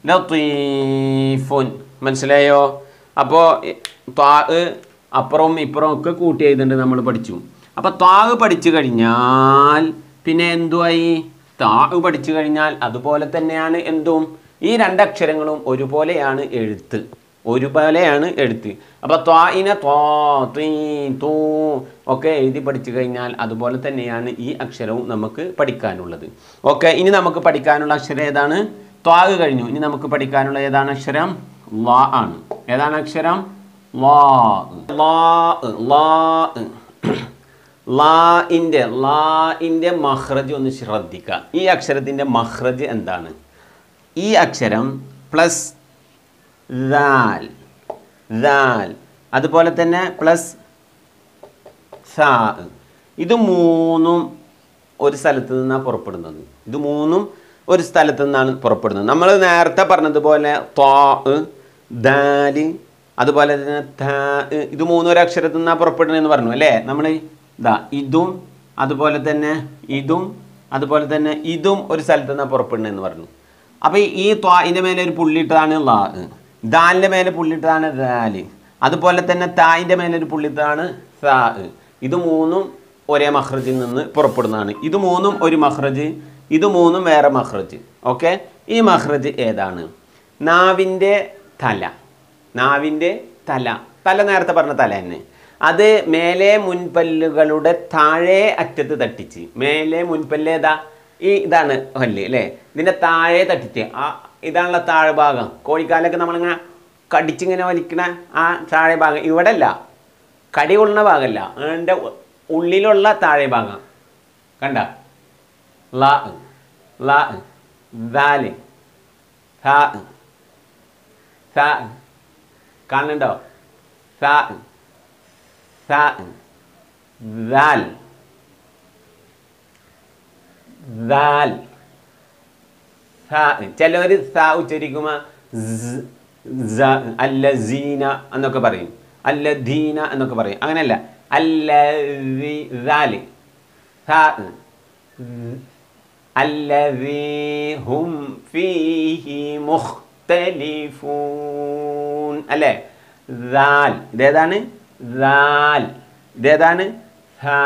ലത്തീഫുൻ മനസ്സിലായോ അപ്പോൾ ത്വാ അപ്പുറവും ഇപ്പുറവും ഒക്കെ കൂട്ടി എഴുതുന്നുണ്ട് നമ്മൾ പഠിച്ചു അപ്പോൾ ത്വാഗ് പഠിച്ചു കഴിഞ്ഞാൽ പിന്നെ എന്തുമായി താഗ് പഠിച്ചു കഴിഞ്ഞാൽ അതുപോലെ തന്നെയാണ് എന്തും ഈ രണ്ടക്ഷരങ്ങളും ഒരുപോലെയാണ് എഴുത്ത് ഒരുപോലെയാണ് എഴുത്ത് അപ്പോൾ ത്വായിനെ ത്വാ ത്വീ തൂ ഒക്കെ എഴുതി പഠിച്ചു കഴിഞ്ഞാൽ അതുപോലെ തന്നെയാണ് ഈ അക്ഷരവും നമുക്ക് പഠിക്കാനുള്ളത് ഓക്കെ ഇനി നമുക്ക് പഠിക്കാനുള്ള അക്ഷരം ഏതാണ് ത്വാഗ് കഴിഞ്ഞു ഇനി നമുക്ക് പഠിക്കാനുള്ള ഏതാണ് അക്ഷരം ലാ ആണ് ഏതാണ് അക്ഷരം ലാ ലാ ലാ ലാഇൻ്റെ ലാഇൻ്റെ മഹ്റജ് ഒന്ന് ശ്രദ്ധിക്കുക ഈ അക്ഷരത്തിൻ്റെ മഹ്റജ് എന്താണ് ഈ അക്ഷരം പ്ലസ് ദാൽ ദാൽ അതുപോലെ തന്നെ പ്ലസ് സാ ഇത് മൂന്നും ഒരു സ്ഥലത്ത് നിന്നാണ് പുറപ്പെടുന്നത് ഇത് മൂന്നും ഒരു സ്ഥലത്ത് നിന്നാണ് പുറപ്പെടുന്നത് നമ്മൾ നേരത്തെ പറഞ്ഞതുപോലെ ത്വാ ദാല് അതുപോലെ തന്നെ താ ഇത് മൂന്നും ഒരു അക്ഷരത്തിൽ നിന്നാണ് പുറപ്പെടുന്നതെന്ന് പറഞ്ഞു അല്ലേ നമ്മൾ ഇതാ ഇതും അതുപോലെ തന്നെ ഇതും അതുപോലെ തന്നെ ഇതും ഒരു സ്ഥലത്ത് നിന്നാണ് പുറപ്പെടുന്നതെന്ന് പറഞ്ഞു അപ്പോൾ ഈ ത്വായിൻ്റെ മേലെ ഒരു പുള്ളിയിട്ടതാണ് ലാ ദാലിൻ്റെ മേലെ പുള്ളിയിട്ടതാണ് ദാല് അതുപോലെ തന്നെ തായിൻ്റെ മേലെ ഒരു പുള്ളിയിട്ടതാണ് സാ ഇത് മൂന്നും ഒരേ മഹ്റജിൽ നിന്ന് പുറപ്പെടുന്നതാണ് ഇത് മൂന്നും ഒരു മഹ്റജ് ഇത് മൂന്നും വേറെ മഹ്റജ് ഓക്കെ ഈ മഹ്റജ് ഏതാണ് നാവിൻ്റെ തല നാവിൻ്റെ തല തല നേരത്തെ പറഞ്ഞ തല തന്നെ അത് മേലെ മുൻപല്ലുകളുടെ താഴെ അറ്റത്ത് തട്ടിച്ച് മേലെ മുൻപല്ല് ഏതാ ഈ ഇതാണ് പല്ല് അല്ലേ ഇതിൻ്റെ താഴെ തട്ടിച്ച് ആ ഇതാണുള്ള താഴെ ഭാഗം കോഴിക്കാലൊക്കെ നമ്മളിങ്ങനെ കടിച്ചിങ്ങനെ വലിക്കണ ആ താഴെ ഭാഗം ഇവിടെ അല്ല കടി കൊള്ളുന്ന ഭാഗമല്ല അതിൻ്റെ ഉള്ളിലുള്ള താഴെ ഭാഗം കണ്ട ല ല ദാല് ഥ ഥ കാണുന്നുണ്ടോ ഥ ഥ ദാൽ ദാൽ ഥ ചിലവർ സ ഉച്ചരിക്കുമ്പോൾ അല്ലസീന എന്നൊക്കെ പറയും അല്ലദീന എന്നൊക്കെ പറയും അങ്ങനെയല്ല അല്ലി الذي هم فيه مختلفون അല്ലേ ദാൽ ഇതേതാണ് ദാൽ ഇതേതാണ് ഹാ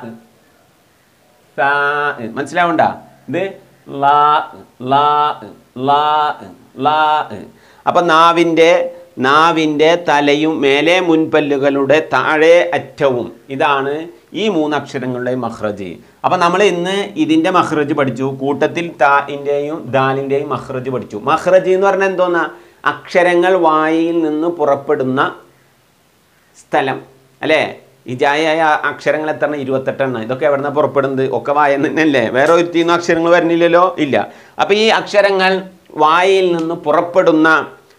സാ മനസ്സിലാവണ്ട ഇത് ലാ ലാ ലാ ലാ അപ്പം നാവിൻ്റെ നാവിൻ്റെ തലയും മേലെ മുൻപല്ലുകളുടെ താഴെ അറ്റവും ഇതാണ് ഈ മൂന്ന് അക്ഷരങ്ങളുടെ മഹ്റജ് അപ്പം നമ്മൾ ഇന്ന് ഇതിൻ്റെ മഹ്റജ് പഠിച്ചു കൂട്ടത്തിൽ താഇൻ്റെയും ദാലിൻ്റെയും മഹ്റജ് പഠിച്ചു മഹ്റജ് എന്ന് പറഞ്ഞാൽ എന്തോന്നാ അക്ഷരങ്ങൾ വായിൽ നിന്ന് പുറപ്പെടുന്ന സ്ഥലം അല്ലേ ഈ ജായായ അക്ഷരങ്ങൾ എത്ര ഇരുപത്തെട്ടെണ്ണം ഇതൊക്കെ എവിടുന്ന പുറപ്പെടുന്നത് ഒക്കെ വായ തന്നെയല്ലേ വേറെ ഒരുത്തിന്നും അക്ഷരങ്ങൾ വരുന്നില്ലല്ലോ ഇല്ല അപ്പം ഈ അക്ഷരങ്ങൾ വായിൽ നിന്ന് പുറപ്പെടുന്ന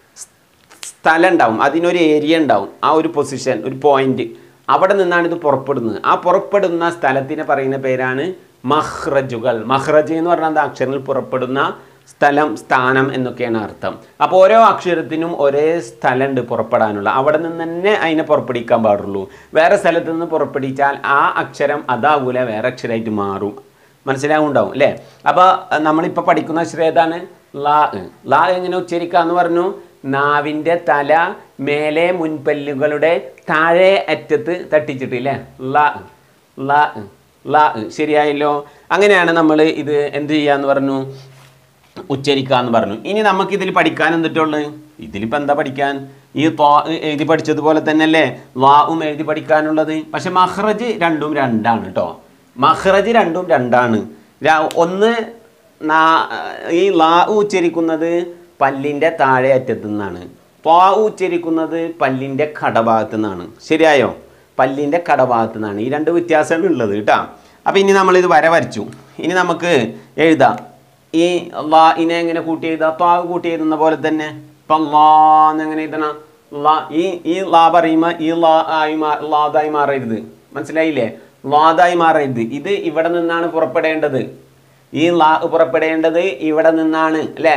സ്ഥലം ഉണ്ടാവും അതിനൊരു ഏരിയ ഉണ്ടാവും ആ ഒരു പൊസിഷൻ ഒരു പോയിന്റ് അവിടെ നിന്നാണ് ഇത് പുറപ്പെടുന്നത് ആ പുറപ്പെടുന്ന സ്ഥലത്തിന് പറയുന്ന പേരാണ് മഹ്റജുകൾ മഹ്റജ് എന്ന് പറഞ്ഞാൽ എന്താ അക്ഷരങ്ങൾ പുറപ്പെടുന്ന സ്ഥലം സ്ഥാനം എന്നൊക്കെയാണ് അർത്ഥം അപ്പോൾ ഓരോ അക്ഷരത്തിനും ഒരേ സ്ഥലമുണ്ട് പുറപ്പെടാനുള്ള അവിടെ നിന്ന് തന്നെ അതിനെ പുറപ്പെടുവിക്കാൻ പാടുള്ളൂ വേറെ സ്ഥലത്ത് നിന്ന് പുറപ്പെടുവിച്ചാൽ ആ അക്ഷരം അതാവൂല വേറെ അക്ഷരമായിട്ട് മാറും മനസ്സിലാവുണ്ടാവും അല്ലേ അപ്പോൾ നമ്മളിപ്പോൾ പഠിക്കുന്ന അക്ഷരം ഏതാണ് ലാ ലാ എങ്ങനെ ഉച്ചരിക്കുക എന്ന് പറഞ്ഞു നാവിൻ്റെ തല മേലെ മുൻപല്ലുകളുടെ താഴെ അറ്റത്ത് തട്ടിച്ചിട്ടില്ലേ ല ല ല ശരിയായല്ലോ അങ്ങനെയാണ് നമ്മൾ ഇത് എന്ത് ചെയ്യാന്ന് പറഞ്ഞു ഉച്ചരിക്കുക എന്ന് പറഞ്ഞു ഇനി നമുക്ക് ഇതിൽ പഠിക്കാൻ എന്തിട്ടുള്ളത് ഇതിലിപ്പോൾ എന്താ പഠിക്കാൻ ഈ ത്വാ എഴുതി പഠിച്ചതുപോലെ തന്നെയല്ലേ വാവും എഴുതി പഠിക്കാനുള്ളത് പക്ഷെ മഹ്റജ് രണ്ടും രണ്ടാണ് കേട്ടോ മഹ്റജ് രണ്ടും രണ്ടാണ് ര- ഒന്ന് നാ- ഈ ലാ ഉച്ചരിക്കുന്നത് പല്ലിൻ്റെ താഴെ അറ്റത്തു നിന്നാണ് ത്വാ ഉച്ചരിക്കുന്നത് പല്ലിൻ്റെ കടഭാഗത്തു നിന്നാണ് ശരിയായോ പല്ലിൻ്റെ കടഭാഗത്തു നിന്നാണ് ഈ രണ്ട് വ്യത്യാസമാണ് ഉള്ളത് കേട്ടോ അപ്പോൾ ഇനി നമ്മളിത് വര വരച്ചു ഇനി നമുക്ക് എഴുതാം ഈ ലാ ഇനെ എങ്ങനെ കൂട്ടി എഴുതാം ത്വാ കൂട്ടി എഴുതുന്ന പോലെ തന്നെ ഇപ്പം ലാ എന്നെങ്ങനെ എഴുതണം ലാ ഈ ഈ ലാ പറയുമ്പോൾ ഈ ലാ ആയി മാ ലാദായി മാറരുത് മനസ്സിലായില്ലേ ലാദായി മാറരുത് ഇത് ഇവിടെ നിന്നാണ് പുറപ്പെടേണ്ടത് ഈ ലാ പുറപ്പെടേണ്ടത് ഇവിടെ നിന്നാണ് അല്ലേ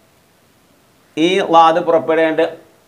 ഈ ലാദ് പുറപ്പെടേണ്ട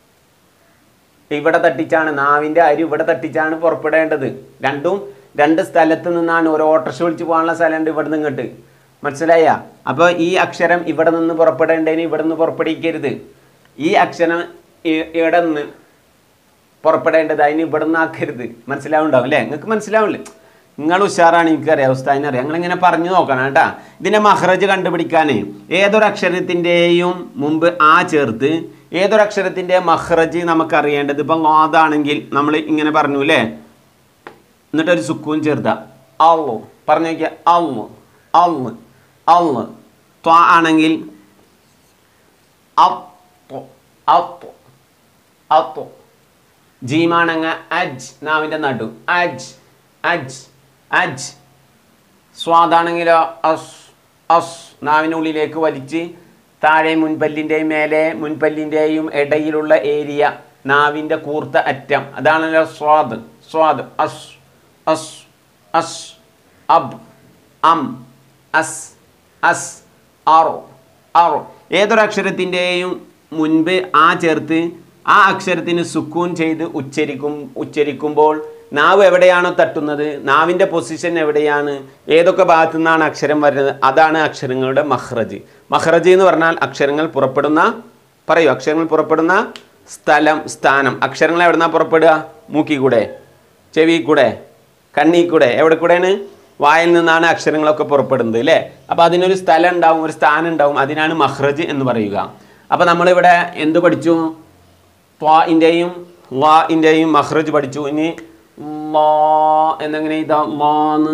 ഇവിടെ തട്ടിച്ചാണ് നാവിൻ്റെ അരി ഇവിടെ തട്ടിച്ചാണ് പുറപ്പെടേണ്ടത് രണ്ടും രണ്ട് സ്ഥലത്ത് നിന്നാണ് ഒരു ഓട്ടർഷ വിളിച്ച് പോകാനുള്ള സ്ഥലമുണ്ട് ഇവിടെ നിന്ന് ഇങ്ങോട്ട് മനസ്സിലായ അപ്പോൾ ഈ അക്ഷരം ഇവിടെ നിന്ന് പുറപ്പെടേണ്ടതിന് ഇവിടെ നിന്ന് പുറപ്പെടിക്കരുത് ഈ അക്ഷരം ഇ- ഇവിടെ നിന്ന് പുറപ്പെടേണ്ടത് അതിന് ഇവിടെ നിന്ന് ആക്കരുത് മനസ്സിലാവുണ്ടാവും അല്ലേ നിങ്ങൾക്ക് മനസ്സിലാവില്ലേ നിങ്ങൾ ഉഷാറാണ് എനിക്കറിയാം ഉസ്താദിനെ അറിയാം നിങ്ങളിങ്ങനെ പറഞ്ഞു നോക്കണം കേട്ടാ ഇതിൻ്റെ മഹ്റജ് കണ്ടുപിടിക്കാൻ ഏതൊരു അക്ഷരത്തിൻ്റെയും മുമ്പ് ആ ചേർത്ത് ഏതൊരു അക്ഷരത്തിൻ്റെ മഹ്റജ് നമുക്ക് അറിയേണ്ടത് ഇപ്പം ലാദാണെങ്കിൽ നമ്മൾ ഇങ്ങനെ പറഞ്ഞു അല്ലേ എന്നിട്ടൊരു സുക്കൂൻ ചേർത്ത അള്ളു പറഞ്ഞു നോക്കിയ അള്ളു അള്ളു അള്ളു ത്വ ആണെങ്കിൽ അത്തു അത്തു അത്തു ജീമാണങ്ങ അജ് നാവിൻ്റെ നടു അജ് അജ് അജ് സ്വാദാണെങ്കിലോ അസ് അസ് നാവിനുള്ളിലേക്ക് വലിച്ച് താഴെ മുൻപല്ലിൻ്റെയും മേലെ മുൻപല്ലിൻ്റെയും ഇടയിലുള്ള ഏരിയ നാവിൻ്റെ കൂർത്ത അറ്റം അതാണല്ലോ സ്വാദ് സ്വാദ് അസ് അസ് അസ് അബ് അം അസ് അസ് ആറോ ആറോ ഏതൊരക്ഷരത്തിൻ്റെയും മുൻപ് ആ ചേർത്ത് ആ അക്ഷരത്തിന് സുക്കൂൻ ചെയ്ത് ഉച്ചരിക്കും ഉച്ചരിക്കുമ്പോൾ നാവ് എവിടെയാണോ തട്ടുന്നത് നാവിൻ്റെ പൊസിഷൻ എവിടെയാണ് ഏതൊക്കെ ഭാഗത്തു നിന്നാണ് അക്ഷരം വരുന്നത് അതാണ് അക്ഷരങ്ങളുടെ മഹ്റജ് മഹ്റജ് എന്ന് പറഞ്ഞാൽ അക്ഷരങ്ങൾ പുറപ്പെടുന്ന പറയൂ അക്ഷരങ്ങൾ പുറപ്പെടുന്ന സ്ഥലം സ്ഥാനം അക്ഷരങ്ങൾ എവിടുന്നാ പുറപ്പെടുക മൂക്കി കൂടെ ചെവി കൂടെ കണ്ണി കൂടെ എവിടെ കൂടെയാണ് വായിൽ നിന്നാണ് അക്ഷരങ്ങളൊക്കെ പുറപ്പെടുന്നത് അല്ലേ അപ്പോൾ അതിനൊരു സ്ഥലം ഉണ്ടാവും ഒരു സ്ഥാനം ഉണ്ടാവും അതിനാണ് മഹ്റജ് എന്ന് പറയുക അപ്പോൾ നമ്മളിവിടെ എന്ത് പഠിച്ചു ത്വാഇൻ്റെയും ലാഇൻ്റെയും മഹ്റജ് പഠിച്ചു ഇനി ലാ എന്നെങ്ങനെ ഇതാ ലാന്ന്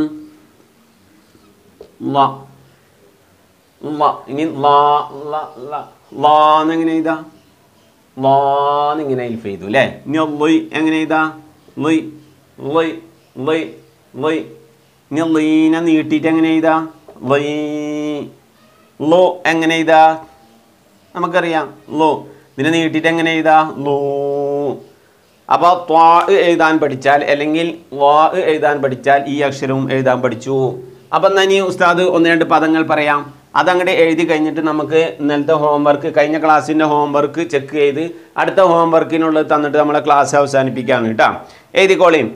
ലാ ലാ ഇനി ലാ ലാ ലാ ലാന്ന് എങ്ങനെ ഇതാ ലാന്ന് ഇങ്ങനെ എൽഫ് ചെയ്തു അല്ലേ ഇനി ലൊയ് എങ്ങനെ ഇതാ ലൊയ് ലൊയ് ലൊയ് ലൊയ് ഇനി ലീനെ നീട്ടിയിട്ട് എങ്ങനെ ഇതാ ലൊയ് ലോ എങ്ങനെ ഇതാ നമുക്കറിയാം ലോ ഇതിനെ നീട്ടിയിട്ട് എങ്ങനെ എഴുതാ ലോ അപ്പോൾ ത്വാ എഴുതാൻ പഠിച്ചാൽ അല്ലെങ്കിൽ വാ എഴുതാൻ പഠിച്ചാൽ ഈ അക്ഷരവും എഴുതാൻ പഠിച്ചു അപ്പം എന്നാൽ ഇനി ഉസ്താദ് ഒന്ന് രണ്ട് പദങ്ങൾ പറയാം അതങ്ങോട്ട് എഴുതി കഴിഞ്ഞിട്ട് നമുക്ക് ഇന്നലത്തെ ഹോംവർക്ക് കഴിഞ്ഞ ക്ലാസ്സിൻ്റെ ഹോംവർക്ക് ചെക്ക് ചെയ്ത് അടുത്ത ഹോംവർക്കിനുള്ളത് തന്നിട്ട് നമ്മളെ ക്ലാസ് അവസാനിപ്പിക്കുകയാണ് കേട്ടോ എഴുതിക്കോളിയും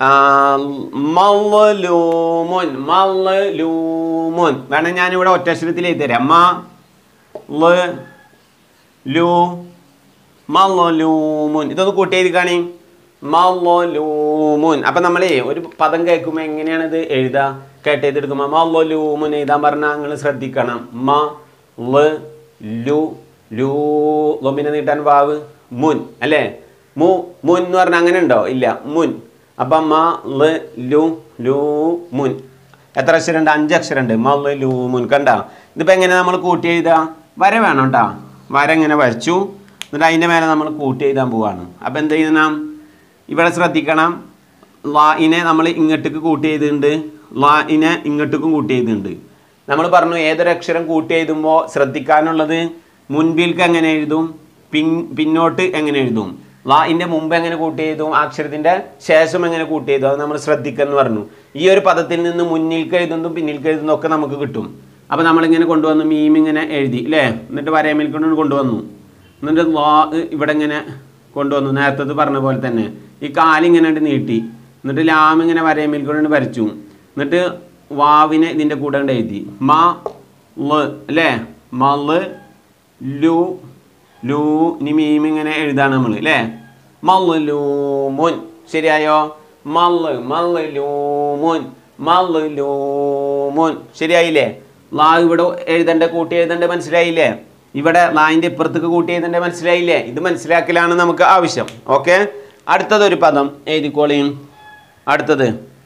മല്ലൂമുൻ മല്ലൂമുൻ വേണം ഞാനിവിടെ ഒറ്റശ്വരത്തിൽ എഴുതി തരാം മ ല ലു മല്ലൂമുൻ ഇതൊന്ന് കൂട്ടി എഴുതി കാണി മല്ലൂമുൻ അപ്പൊ നമ്മളേ ഒരു പദം കേൾക്കുമ്പോൾ എങ്ങനെയാണ് ഇത് എഴുതുക കേട്ട് എഴുതെടുക്കുമ്പോൾ മല്ലൂമുൻ എഴുതാൻ പറഞ്ഞാൽ നിങ്ങൾ ശ്രദ്ധിക്കണം മ ല ലു ലു ലൊമ്പിനെ നീട്ടാൻ വാവ് മുൻ അല്ലേ മു മുൻ എന്ന് പറഞ്ഞാൽ അങ്ങനെ ഉണ്ടോ ഇല്ല മുൻ അപ്പം മ ല ലു ലു മുൻ എത്ര അക്ഷരമുണ്ട് അഞ്ച് അക്ഷരമുണ്ട് മ ല ലു മുൻ കണ്ട ഇതിപ്പോൾ എങ്ങനെ നമ്മൾ കൂട്ടി എഴുതുക വര വേണം കേട്ടോ വര ഇങ്ങനെ വരച്ചു എന്നിട്ട് അതിൻ്റെ മേലെ നമ്മൾ കൂട്ടി എഴുതാൻ പോവാണ് അപ്പം എന്ത് ചെയ്യണം ഇവിടെ ശ്രദ്ധിക്കണം ലായിനെ നമ്മൾ ഇങ്ങോട്ടേക്ക് കൂട്ടി ചെയ്തിട്ടുണ്ട് ലായിനെ ഇങ്ങോട്ടേക്കും കൂട്ടി ചെയ്തിട്ടുണ്ട് നമ്മൾ പറഞ്ഞു ഏതൊരു അക്ഷരം കൂട്ടി എഴുതുമ്പോൾ ശ്രദ്ധിക്കാനുള്ളത് മുൻപിൽക്ക് എങ്ങനെ എഴുതും പിൻ പിന്നോട്ട് എങ്ങനെ എഴുതും ലായിൻ്റെ മുമ്പ് എങ്ങനെ കൂട്ടി എഴുതും ആ അക്ഷരത്തിൻ്റെ ശേഷം എങ്ങനെ കൂട്ടി എഴുതും അത് നമ്മൾ ശ്രദ്ധിക്കുമെന്ന് പറഞ്ഞു ഈ ഒരു പദത്തിൽ നിന്ന് മുന്നിൽക്ക് എഴുതുന്നതും പിന്നിൽക്ക് എഴുതുന്നതും ഒക്കെ നമുക്ക് കിട്ടും അപ്പോൾ നമ്മളിങ്ങനെ കൊണ്ടുവന്നു മീം ഇങ്ങനെ എഴുതി അല്ലേ എന്നിട്ട് വരയമേൽക്കൊണ്ട് കൊണ്ടുവന്നു എന്നിട്ട് വാ ഇവിടെ ഇങ്ങനെ കൊണ്ടുവന്നു നേരത്തെ പറഞ്ഞ പോലെ തന്നെ ഈ കാലിങ്ങനെ അങ്ങട് നീട്ടി എന്നിട്ട് ലാം ഇങ്ങനെ വരയമേൽ കൊണ്ട് വരച്ചു എന്നിട്ട് വാവിനെ ഇതിൻ്റെ കൂടെ കൊണ്ട് എഴുതി മ ല് അല്ലേ മല് ലു ലു ഇനി മീം ഇങ്ങനെ എഴുതാണ് നമ്മൾ അല്ലേ മല് ലൂമുൻ ശരിയായോ മല് മല് ലൂമുൻ മല് ലൂമുൻ ശരിയായില്ലേ ലാ ഇവിടെ എഴുതേണ്ട കൂട്ടി എഴുതേണ്ട മനസ്സിലായില്ലേ ഇവിടെ ലായിൻ്റെ ഇപ്പുറത്തേക്ക് കൂട്ടി എഴുതേണ്ട മനസ്സിലായില്ലേ ഇത് മനസ്സിലാക്കലാണ് നമുക്ക് ആവശ്യം ഓക്കെ അടുത്തതൊരു പദം എഴുതിക്കോളിയും അടുത്തത്